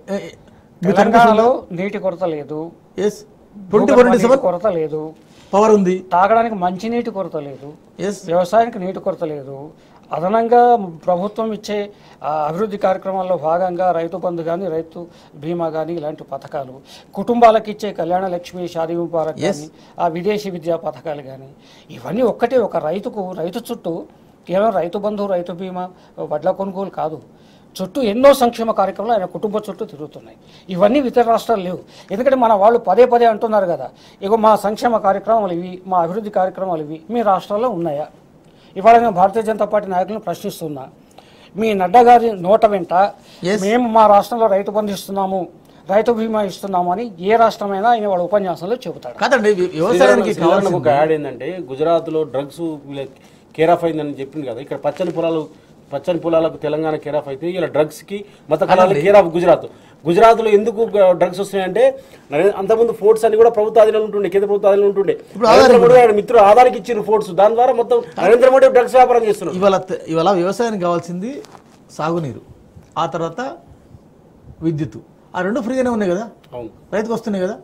తెలంగాణలో నీటి కొరత లేదు ఎస్ ట్వంటీ ఫోర్ ఇంటూ నీటి సెవెన్ కొరత లేదు పవర్ ఉంది తాగడానికి మంచి నీటి కొరత లేదు ఎస్ వ్యవసాయానికి నీటి కొరత లేదు అదనంగా ప్రభుత్వం ఇచ్చే ఆ, అభివృద్ధి కార్యక్రమాల్లో భాగంగా రైతు బంధు కానీ రైతు బీమా కానీ ఇలాంటి పథకాలు కుటుంబాలకు ఇచ్చే కళ్యాణ లక్ష్మి షాదీ ముబారక్ కానీ ఆ విదేశీ విద్యా పథకాలు కానీ ఇవన్నీ ఒక్కటే ఒక రైతుకు రైతు చుట్టూ కేవలం రైతు బంధు రైతు బీమా వడ్ల కొనుగోలు కాదు చుట్టూ ఎన్నో సంక్షేమ కార్యక్రమాలు ఆయన కుటుంబ చుట్టూ తిరుగుతున్నాయి ఇవన్నీ ఇతర రాష్ట్రాలు లేవు ఎందుకంటే మన వాళ్ళు పదే పదే అంటున్నారు కదా ఇగో మా సంక్షేమ కార్యక్రమాలు ఇవి మా అభివృద్ధి కార్యక్రమాలు ఇవి మీ రాష్ట్రాల్లో ఉన్నాయా ఇవాళ నేను భారతీయ జనతా పార్టీ నాయకులను ప్రశ్నిస్తున్నా మీ నడ్డా గారి నోట వెంట Yes. మేము మా రాష్ట్రంలో రైతు బంధు ఇస్తున్నాము రైతు బీమా ఇస్తున్నాము అని ఏ రాష్ట్రమైనా ఆయన వాళ్ళ ఉపన్యాసంలో చెబుతాడు కాదండి వ్య- వ్యవసాయానికి శ్రీధరన్ ఒక కావాల్సింది యాడ్ ఏంటంటే గుజరాత్ లో డ్రగ్స్ కేర్ ఆఫ్ అయిందని చెప్పింది కదా ఇక్కడ పచ్చని పొలాలు పచ్చని పొలాలకు తెలంగాణ కేర్ ఆఫ్ అయితే ఇలా డ్రగ్స్ కి మత కళాలకు కేర్ ఆఫ్ గుజరాత్ గుజరాత్ లో ఎందుకు డ్రగ్స్ వస్తున్నాయంటే నరే- అంతకుముందు ఫోర్ట్స్ అన్ని కూడా ప్రభుత్వ ఆధీనంలో ఉంటుండే కేంద్ర ప్రభుత్వ ఆధీనంలో ఉంటుండే నరేంద్ర మోడీ ఆయన మిత్రుడు ఆధార్కి ఇచ్చిన ఫోర్ట్స్ దాని ద్వారా మొత్తం నరేంద్ర మోడీ డ్రగ్స్ వ్యాపారం చేస్తున్నారు ఇవాళ తె- ఇవాళ వ్యవసాయానికి కావాల్సింది సాగునీరు ఆ తర్వాత విద్యుత్ ఆ రెండు ఫ్రీగానే ఉన్నాయి కదా అవును రైతుకు వస్తున్నాయి కదా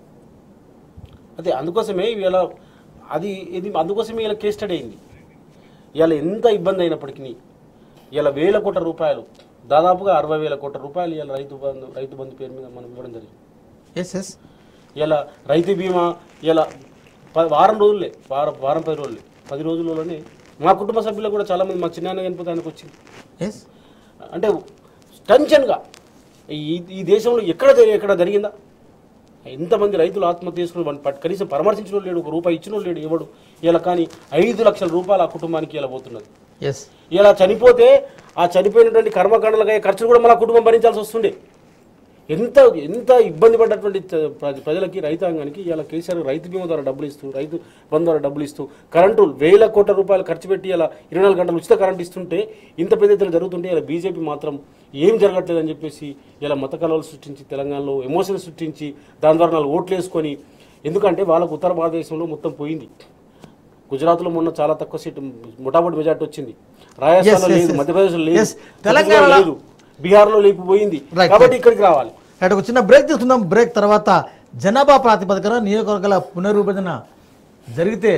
అదే అందుకోసమే ఇవాళ అది ఇది అందుకోసమే ఇలా కేస్ స్టడీ అయింది ఇవాళ ఎంత ఇబ్బంది అయినప్పటికీ ఇలా వేల కోట్ల రూపాయలు దాదాపుగా అరవై వేల కోట్ల రూపాయలు ఇలా రైతు బంధు రైతు బంధు పేరు మీద మనం ఇవ్వడం జరిగింది ఎస్ ఎస్ ఇలా రైతు బీమా ఇలా ప- వారం రోజులే వారం వారం పది రోజులే పది రోజుల్లోనే మా కుటుంబ సభ్యులకు కూడా చాలామంది మా చిన్న చనిపోతే ఆయనకు వచ్చింది ఎస్ అంటే టెన్షన్గా ఈ ఈ దేశంలో ఎక్కడ జరి- ఎక్కడ జరిగిందా ఎంతమంది రైతులు ఆత్మహత్య చేసుకుని వాడిని పట్- కనీసం పరామర్శించిన లేడు ఒక రూపాయి ఇచ్చిన లేడు ఎవడు ఇలా కానీ ఐదు లక్షల రూపాయలు ఆ కుటుంబానికి ఇలా పోతున్నది ఎస్ ఇలా చనిపోతే ఆ చనిపోయినటువంటి కర్మకాండలకి ఖర్చులు కూడా మన కుటుంబం భరించాల్సి వస్తుండే ఎంత ఎంత ఇబ్బంది పడ్డటువంటి త- ప్ర- ప్రజలకి రైతాంగానికి ఇలా కేసీఆర్ రైతు బీమా ద్వారా డబ్బులు ఇస్తూ రైతు బంధు ద్వారా డబ్బులు ఇస్తూ కరెంటు వేల కోట్ల రూపాయలు ఖర్చు పెట్టి ఇలా ఇరవై నాలుగు గంటలు ఉచిత కరెంట్ ఇస్తుంటే ఇంత పెద్ద ఎత్తున జరుగుతుంటే ఇలా బీజేపీ మాత్రం ఏం జరగట్లేదని చెప్పేసి ఇలా మత కలవలు సృష్టించి తెలంగాణలో ఎమోషన్ సృష్టించి దాని ద్వారా నాలుగు ఓట్లు వేసుకొని ఎందుకంటే వాళ్ళకు ఉత్తర భారతదేశంలో మొత్తం పోయింది గుజరాత్లో మొన్న చాలా తక్కువ సీట్ ముఠాముఠి మెజార్టీ వచ్చింది రాజస్థాన్లో yes, లేదు yes. మధ్యప్రదేశ్లో లేదు Yes. తెలంగాణలో తెలంగాణలో- లేదు బీహార్లో లేకపోయింది Right, కాబట్టి right. ఇక్కడికి రావాలి రైట్ ఒక చిన్న బ్రేక్ తీసుకుందాం బ్రేక్ తర్వాత జనాభా ప్రాతిపదికన నియోజకవర్గాల పునర్విభజన జరిగితే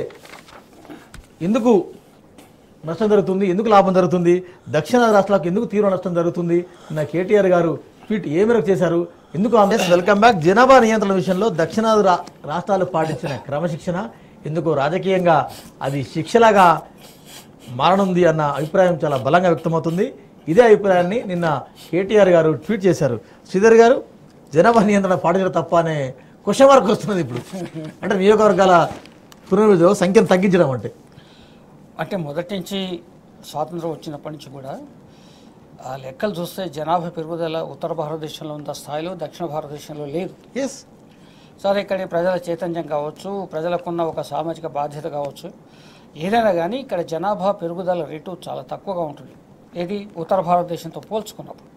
ఎందుకు నష్టం జరుగుతుంది ఎందుకు లాభం జరుగుతుంది దక్షిణాది రాష్ట్రాలకు ఎందుకు తీవ్ర నష్టం జరుగుతుంది నా కేటీఆర్ గారు ట్వీట్ ఏ మేరకు చేశారు ఎందుకు ఆమె వెల్కమ్ బ్యాక్ జనాభా నియంత్రణ విషయంలో దక్షిణాది రా రాష్ట్రాలు పాటించిన క్రమశిక్షణ ఎందుకు రాజకీయంగా అది శిక్షలాగా మారనుంది అన్న అభిప్రాయం చాలా బలంగా వ్యక్తమవుతుంది ఇదే అభిప్రాయాన్ని నిన్న కేటీఆర్ గారు ట్వీట్ చేశారు శ్రీధర్ గారు జనాభా నియంత్రణ పాటించడం తప్ప అనే క్వశ్చన్ మార్క్ వస్తున్నది ఇప్పుడు అంటే నియోజకవర్గాల పునర్విధ సంఖ్యను తగ్గించడం అంటే అంటే మొదటి నుంచి స్వాతంత్రం వచ్చినప్పటి నుంచి కూడా ఆ లెక్కలు చూస్తే జనాభా పెరుగుదల ఉత్తర భారతదేశంలో ఉన్న స్థాయిలో దక్షిణ భారతదేశంలో లేదు ఎస్ సరే ఇక్కడ ప్రజల చైతన్యం కావచ్చు ప్రజలకున్న ఒక సామాజిక బాధ్యత కావచ్చు ఏదైనా కానీ ఇక్కడ జనాభా పెరుగుదల రేటు చాలా తక్కువగా ఉంటుంది ఏది ఉత్తర భారతదేశంతో పోల్చుకున్నప్పుడు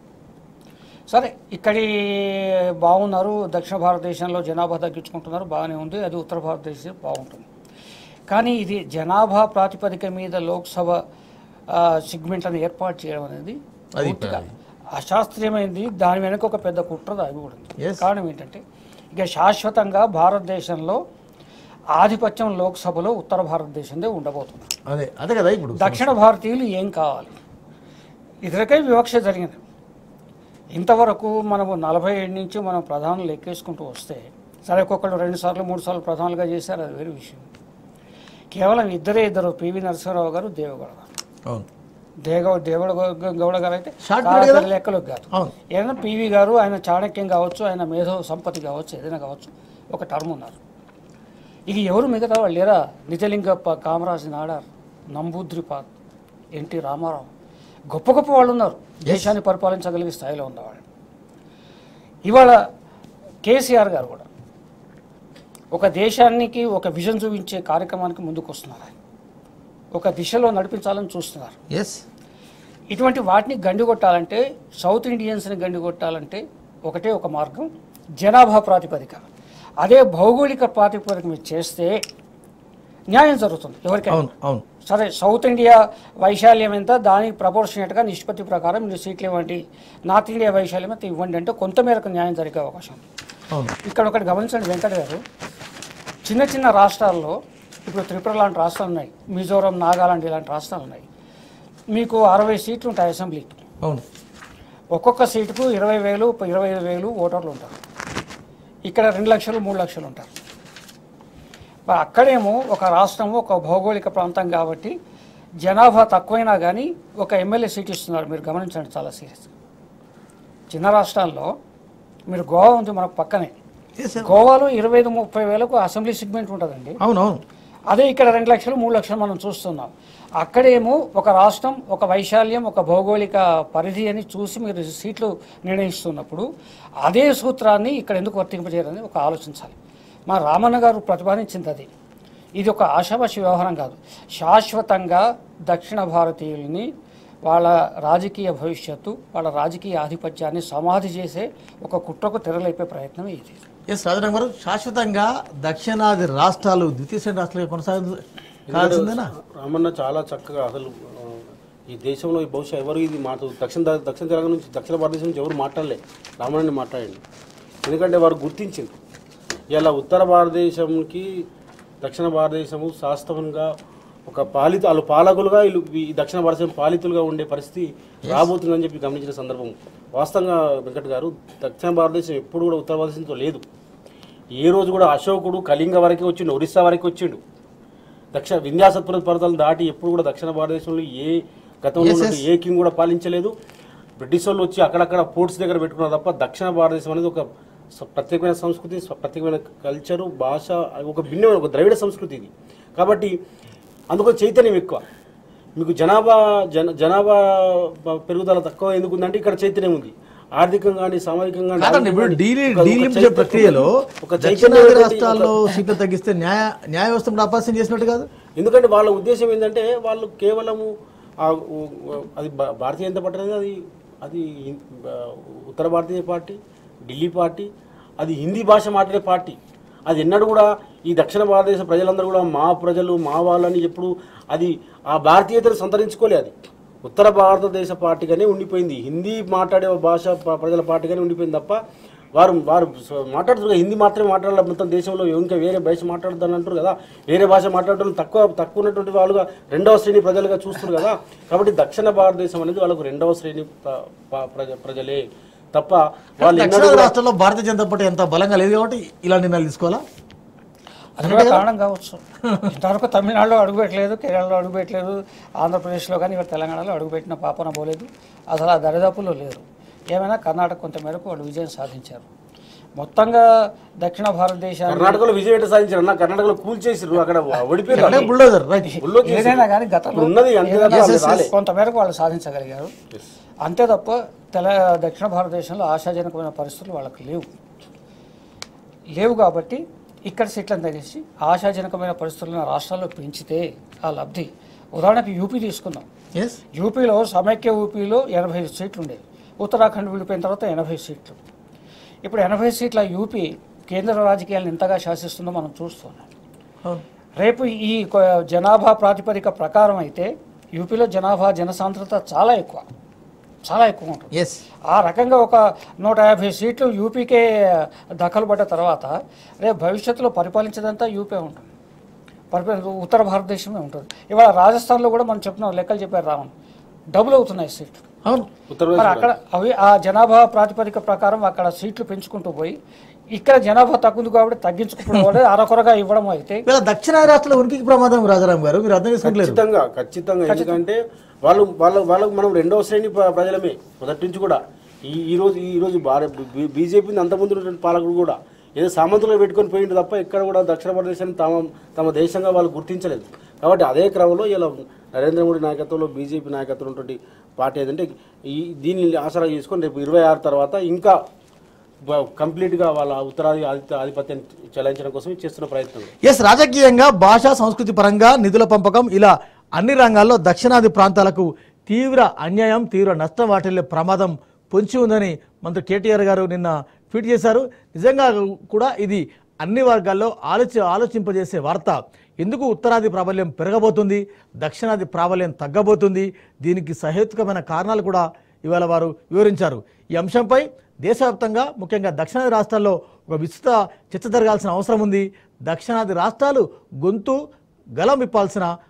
సరే ఇక్కడి బాగున్నారు దక్షిణ భారతదేశంలో జనాభా తగ్గించుకుంటున్నారు బాగానే ఉంది అది ఉత్తర భారతదేశం బాగుంటుంది కానీ ఇది జనాభా ప్రాతిపదిక మీద లోక్సభ సిగ్మెంట్లను ఏర్పాటు చేయడం అనేది అది పూర్తిగా అశాస్త్రీయమైంది దాని వెనక ఒక పెద్ద కుట్ర దాగి కూడా ఉంది Yes. కారణం ఏంటంటే ఇక శాశ్వతంగా భారతదేశంలో ఆధిపత్యం లోక్సభలో ఉత్తర భారతదేశందే ఉండబోతుంది అదే అదే కదా ఇప్పుడు దక్షిణ భారతీయులు ఏం కావాలి ఇతరకై వివక్ష జరిగింది ఇంతవరకు మనము నలభై ఏడు నుంచి మనం ప్రధానులు లెక్కేసుకుంటూ వస్తే సరే ఒక్కొక్కరు రెండు సార్లు మూడు సార్లు ప్రధానులుగా చేశారు అది వేరే విషయం కేవలం ఇద్దరే ఇద్దరు పివి నరసింహరావు గారు దేవగౌడ గారు అవును దేగ దేవడ గౌడ గారు అయితే Short చాలా period కదా? పెద్ద లెక్కలకు కాదు అవును ఏదైనా పివి గారు ఆయన చాణక్యం కావచ్చు ఆయన మేధో సంపత్తి కావచ్చు ఏదైనా కావచ్చు ఒక టర్మ్ ఉన్నారు ఇక ఎవరు మిగతా వాళ్ళు లేరా నిజలింగప్ప కామరాజ్ నాడార్ నంబూద్రిపాద్ ఎన్టీ రామారావు గొప్ప గొప్ప వాళ్ళు ఉన్నారు దేశాన్ని పరిపాలించగలిగే స్థాయిలో ఉన్నవాళ్ళు ఇవాళ కేసీఆర్ గారు కూడా ఒక దేశానికి ఒక విజన్ చూపించే కార్యక్రమానికి ముందుకు వస్తున్నారు ఆయన. ఒక దిశలో నడిపించాలని చూస్తున్నారు ఎస్ ఇటువంటి వాటిని గండి కొట్టాలంటే సౌత్ ఇండియన్స్ని గండి కొట్టాలంటే ఒకటే ఒక మార్గం జనాభా ప్రాతిపదిక అదే భౌగోళిక ప్రాతిపదిక మీద చేస్తే న్యాయం జరుగుతుంది ఎవరికైనా అవును అవును సరే సౌత్ ఇండియా వైశాల్యం ఎంత దానికి ప్రపోర్షనేట్గా నిష్పత్తి ప్రకారం మీరు సీట్లు ఇవ్వండి నార్త్ ఇండియా వైశాల్యం ఎంత ఇవ్వండి అంటే కొంత మేరకు న్యాయం జరిగే అవకాశం ఉంది అవును ఇక్కడ ఒకటి గమనించండి వెంకట గారు చిన్న చిన్న రాష్ట్రాల్లో ఇప్పుడు త్రిపుర లాంటి రాష్ట్రాలు ఉన్నాయి మిజోరం నాగాలాండ్ ఇలాంటి రాష్ట్రాలు ఉన్నాయి మీకు అరవై సీట్లు ఉంటాయి అసెంబ్లీకి అవును ఒక్కొక్క సీటుకు ఇరవై వేలు ఇరవై ఐదు వేలు ఓటర్లు ఉంటారు ఇక్కడ రెండు లక్షలు మూడు లక్షలు ఉంటారు మరి అక్కడేమో ఒక రాష్ట్రము ఒక భౌగోళిక ప్రాంతం కాబట్టి జనాభా తక్కువైనా కానీ ఒక ఎమ్మెల్యే సీట్ ఇస్తున్నారు మీరు గమనించండి చాలా సీరియస్ చిన్న రాష్ట్రాల్లో మీరు గోవా ఉంది మనకు పక్కనే Yes, sir. గోవాలో ఇరవై ఐదు ముప్పై వేలకు అసెంబ్లీ సెగ్మెంట్ ఉంటుందండి అవును అవును అదే ఇక్కడ రెండు లక్షలు మూడు లక్షలు మనం చూస్తున్నాం అక్కడేమో ఒక రాష్ట్రం ఒక వైశాల్యం ఒక భౌగోళిక పరిధి అని చూసి మీరు సీట్లు నిర్ణయిస్తున్నప్పుడు అదే సూత్రాన్ని ఇక్కడ ఎందుకు వర్తింపజేయాలని ఒక ఆలోచించాలి మా రామన్న గారు ప్రతిపాదించింది అది ఇది ఒక ఆశావాసి వ్యవహారం కాదు శాశ్వతంగా దక్షిణ భారతీయుల్ని వాళ్ళ రాజకీయ భవిష్యత్తు వాళ్ళ రాజకీయ ఆధిపత్యాన్ని సమాధి చేసే ఒక కుట్రకు తెరలేపే ప్రయత్నం ఇది ఎస్ రాజరామ్ గారు శాశ్వతంగా దక్షిణాది రాష్ట్రాలు ద్వితీయ శ్రేణి రాష్ట్రాలు కొనసాగు కావాల్సిందేనా రామన్న చాలా చక్కగా అసలు ఆ, ఈ దేశంలో ఈ బహుశా ఎవరు ఇది మాట దక్షిణ దా- దక్షిణ తెలంగాణ నుంచి దక్షిణ భారతదేశం నుంచి ఎవరు మాట్లాడలే రామన్నని మాట్లాడండి ఎందుకంటే వారు గుర్తించింది ఇలా ఉత్తర భారతదేశంకి దక్షిణ భారతదేశము శాస్త్రంగా ఒక పాలిత వాళ్ళు పాలకులుగా వీళ్ళు ఈ దక్షిణ భారతదేశం పాలితులుగా ఉండే పరిస్థితి రాబోతుందని చెప్పి గమనించిన సందర్భం వాస్తవంగా వెంకట్ గారు దక్షిణ భారతదేశం ఎప్పుడు కూడా ఉత్తర భారతదేశంతో లేదు ఏ రోజు కూడా అశోకుడు కళింగ వరకు వచ్చిండు ఒరిస్సా వరకు వచ్చిండు దక్షిణ వింధ్యాసత్పుర పర్వతాలు దాటి ఎప్పుడు కూడా దక్షిణ భారతదేశంలో ఏ గతంలో ఉన్నట్టు ఏ కింగ్ కూడా పాలించలేదు బ్రిటిష్ వాళ్ళు వచ్చి అక్కడక్కడ పోర్ట్స్ దగ్గర పెట్టుకున్నారు తప్ప దక్షిణ భారతదేశం అనేది ఒక స- ప్రత్యేకమైన సంస్కృతి స- ప్రత్యేకమైన కల్చరు భాష ఒక భిన్నమైన ఒక ద్రవిడ సంస్కృతి ఇది కాబట్టి అందుకని చైతన్యం ఎక్కువ మీకు జనాభా జన జనాభా ప- పెరుగుదల తక్కువ ఎందుకు ఉందంటే ఇక్కడ చైతన్యం ఉంది ఆర్థికంగా కానీ సామాజికంగా కానీ కాదండి ఇప్పుడు డీలి ఒక- ఒక డీలించే చైతన్యం- ప్రక్రియలో ఒక దక్షిణాది చైతన్యం రాష్ట్రాల్లో సీట్లు తగ్గిస్తే న్యాయ న్యాయ వ్యవస్థను అపాస్యం చేసినట్టు కాదు ఎందుకంటే వాళ్ళ ఉద్దేశం ఏంటంటే వాళ్ళు కేవలము ఆ ఉ- ఉ- అది భా- భారతీయ జనతా పార్టీ అనేది అది అది ఇన్- ఆ, ఉత్తర భారతీయ పార్టీ ఢిల్లీ పార్టీ అది హిందీ భాష మాట్లాడే పార్టీ అది ఎన్నడూ కూడా ఈ దక్షిణ భారతదేశ ప్రజలందరూ కూడా మా ప్రజలు మా వాళ్ళని ఎప్పుడు అది ఆ భారతీయతను సంతరించుకోలే అది ఉత్తర భారతదేశ పార్టీగానే ఉండిపోయింది హిందీ మాట్లాడే భాష ప- ప్రజల పార్టీగానే ఉండిపోయింది తప్ప వారు వారు స- మాట్లాడుతున్నారు కదా, హిందీ మాత్రమే మాట్లాడాలి మొత్తం దేశంలో ఇంకా వేరే భాష మాట్లాడదని అంటారు కదా వేరే భాష మాట్లాడడం తక్కువ తక్కువ ఉన్నటువంటి వాళ్ళుగా రెండవ శ్రేణి ప్రజలుగా చూస్తున్నారు కదా కాబట్టి దక్షిణ భారతదేశం అనేది వాళ్ళకు రెండవ శ్రేణి ప్ర- ప- ప్రజ ప్రజలే తప్ప వాళ్ళు ఎన్నడూ దక్షిణాది కూడా- రాష్ట్రాల్లో భారతీయ జనతా పార్టీ ఎంత బలంగా లేదు కాబట్టి ఇలా నిర్ణయాలు తీసుకోవాలా అది కూడా కారణం కావచ్చు ఇంతవరకు తమిళనాడులో అడుగుపెట్టలేదు కేరళలో అడుగుపెట్టలేదు ఆంధ్రప్రదేశ్లో కానీ ఇక్కడ తెలంగాణలో అడుగుపెట్టిన పాపన పోలేదు అసలు ఆ దరిదాపుల్లో లేరు ఏమైనా కర్ణాటక కొంత మేరకు వాళ్ళు విజయం సాధించారు మొత్తంగా దక్షిణ భారతదేశాన్ని కర్ణాటకలో విజయం ఎట్లా సాధించారు అన్న కర్ణాటకలో కూల్చేసారు అక్కడ ఓడిపోయారు బుల్డోజర్ రైట్ బుల్లో చేసి- ఏదైనా కానీ గతంలో ఇప్పుడు ఉన్నది అంతే తప్ప ఏదైనా వాళ్ళు రాలే. కొంత మేరకు వాళ్ళు సాధించగలిగారు అంతే తప్ప తెల దక్షిణ భారతదేశంలో ఆశాజనకమైన పరిస్థితులు వాళ్ళకి లేవు లేవు కాబట్టి ఇక్కడ సీట్లను తగ్గించి ఆశాజనకమైన పరిస్థితులను రాష్ట్రాల్లో పెంచితే ఆ లబ్ధి ఉదాహరణకు యూపీ తీసుకుందాం ఎస్ యూపీలో సమైక్య యూపీలో ఎనభై ఐదు సీట్లు ఉండేవి ఉత్తరాఖండ్ విడిపోయిన తర్వాత ఎనభై సీట్లు ఇప్పుడు ఎనభై సీట్ల యూపీ కేంద్ర రాజకీయాలను ఎంతగా శాసిస్తుందో మనం చూస్తున్నాం అవును రేపు ఈ కొ- జనాభా ప్రాతిపదిక ప్రకారం అయితే యూపీలో జనాభా జనసాంద్రత చాలా ఎక్కువ చాలా ఎక్కువ ఉంటుంది ఎస్ ఆ రకంగా ఒక నూట యాభై సీట్లు యూపీకే దఖలు పడ్డ తర్వాత రేపు భవిష్యత్తులో పరిపాలించేదంతా యూపీ ఉంటుంది పరిపాలన ఉత్తర భారతదేశమే ఉంటుంది ఇవాళ రాజస్థాన్లో కూడా మనం చెప్తున్నాం లెక్కలు చెప్పారు రామన్ డబుల్ అవుతున్నాయి సీట్లు అవును మరి ఉత్తరప్రదేశ్ అక్కడ అవి ఆ జనాభా ప్రాతిపదిక ప్రకారం అక్కడ సీట్లు పెంచుకుంటూ పోయి ఇక్కడ జనాభా తగ్గుంది కాబట్టి తగ్గించుకుంటూ కూడా అరకొరగా ఇవ్వడం అయితే ఇలా దక్షిణాది రాష్ట్రాల ఉనికికి ప్రమాదం రాజారాం గారు మీరు అర్థం చేసుకుంటలేరు ఖచ్చితంగా ఖచ్చితంగా ఎందుకంటే వాళ్ళు వాళ్ళ వాళ్ళకు మనం రెండవ శ్రేణి ప్ర- ప్రజలమే మొదటి నుంచి కూడా ఈ ఈ రోజు ఈ రోజు భారత బీజేపీని అంతకుముందు ఉన్నటువంటి పాలకుడు కూడా ఏదో సామంతులు పెట్టుకొని పోయిండు తప్ప ఎక్కడ కూడా దక్షిణ భారతదేశాన్ని తమ తమ దేశంగా వాళ్ళు గుర్తించలేదు కాబట్టి అదే క్రమంలో ఇలా నరేంద్ర మోడీ నాయకత్వంలో బీజేపీ నాయకత్వంలో ఉన్నటువంటి పార్టీ ఏదంటే ఈ దీన్ని ఆసరా చేసుకొని రేపు ఇరవై ఆరు తర్వాత ఇంకా బ- కంప్లీట్గా వాళ్ళ ఉత్తరాది ఆదిత్య ఆధిపత్యాన్ని చెలాయించడం కోసం చేస్తున్న ప్రయత్నం ఎస్ రాజకీయంగా భాషా సంస్కృతి పరంగా నిధుల పంపకం ఇలా అన్ని రంగాల్లో దక్షిణాది ప్రాంతాలకు తీవ్ర అన్యాయం తీవ్ర నష్టం వాటిల్లే ప్రమాదం పొంచి ఉందని మంత్రి కేటీఆర్ గారు నిన్న ట్వీట్ చేశారు నిజంగా కూడా ఇది అన్ని వర్గాల్లో ఆలోచి ఆలోచింపజేసే వార్త ఎందుకు ఉత్తరాది ప్రాబల్యం పెరగబోతుంది దక్షిణాది ప్రాబల్యం తగ్గబోతుంది దీనికి సహేతుకమైన కారణాలు కూడా ఇవాళ వారు వివరించారు ఈ అంశంపై దేశవ్యాప్తంగా ముఖ్యంగా దక్షిణాది రాష్ట్రాల్లో ఒక విస్తృత చర్చ జరగాల్సిన అవసరం ఉంది దక్షిణాది రాష్ట్రాలు గొంతు గలం విప్పాల్సిన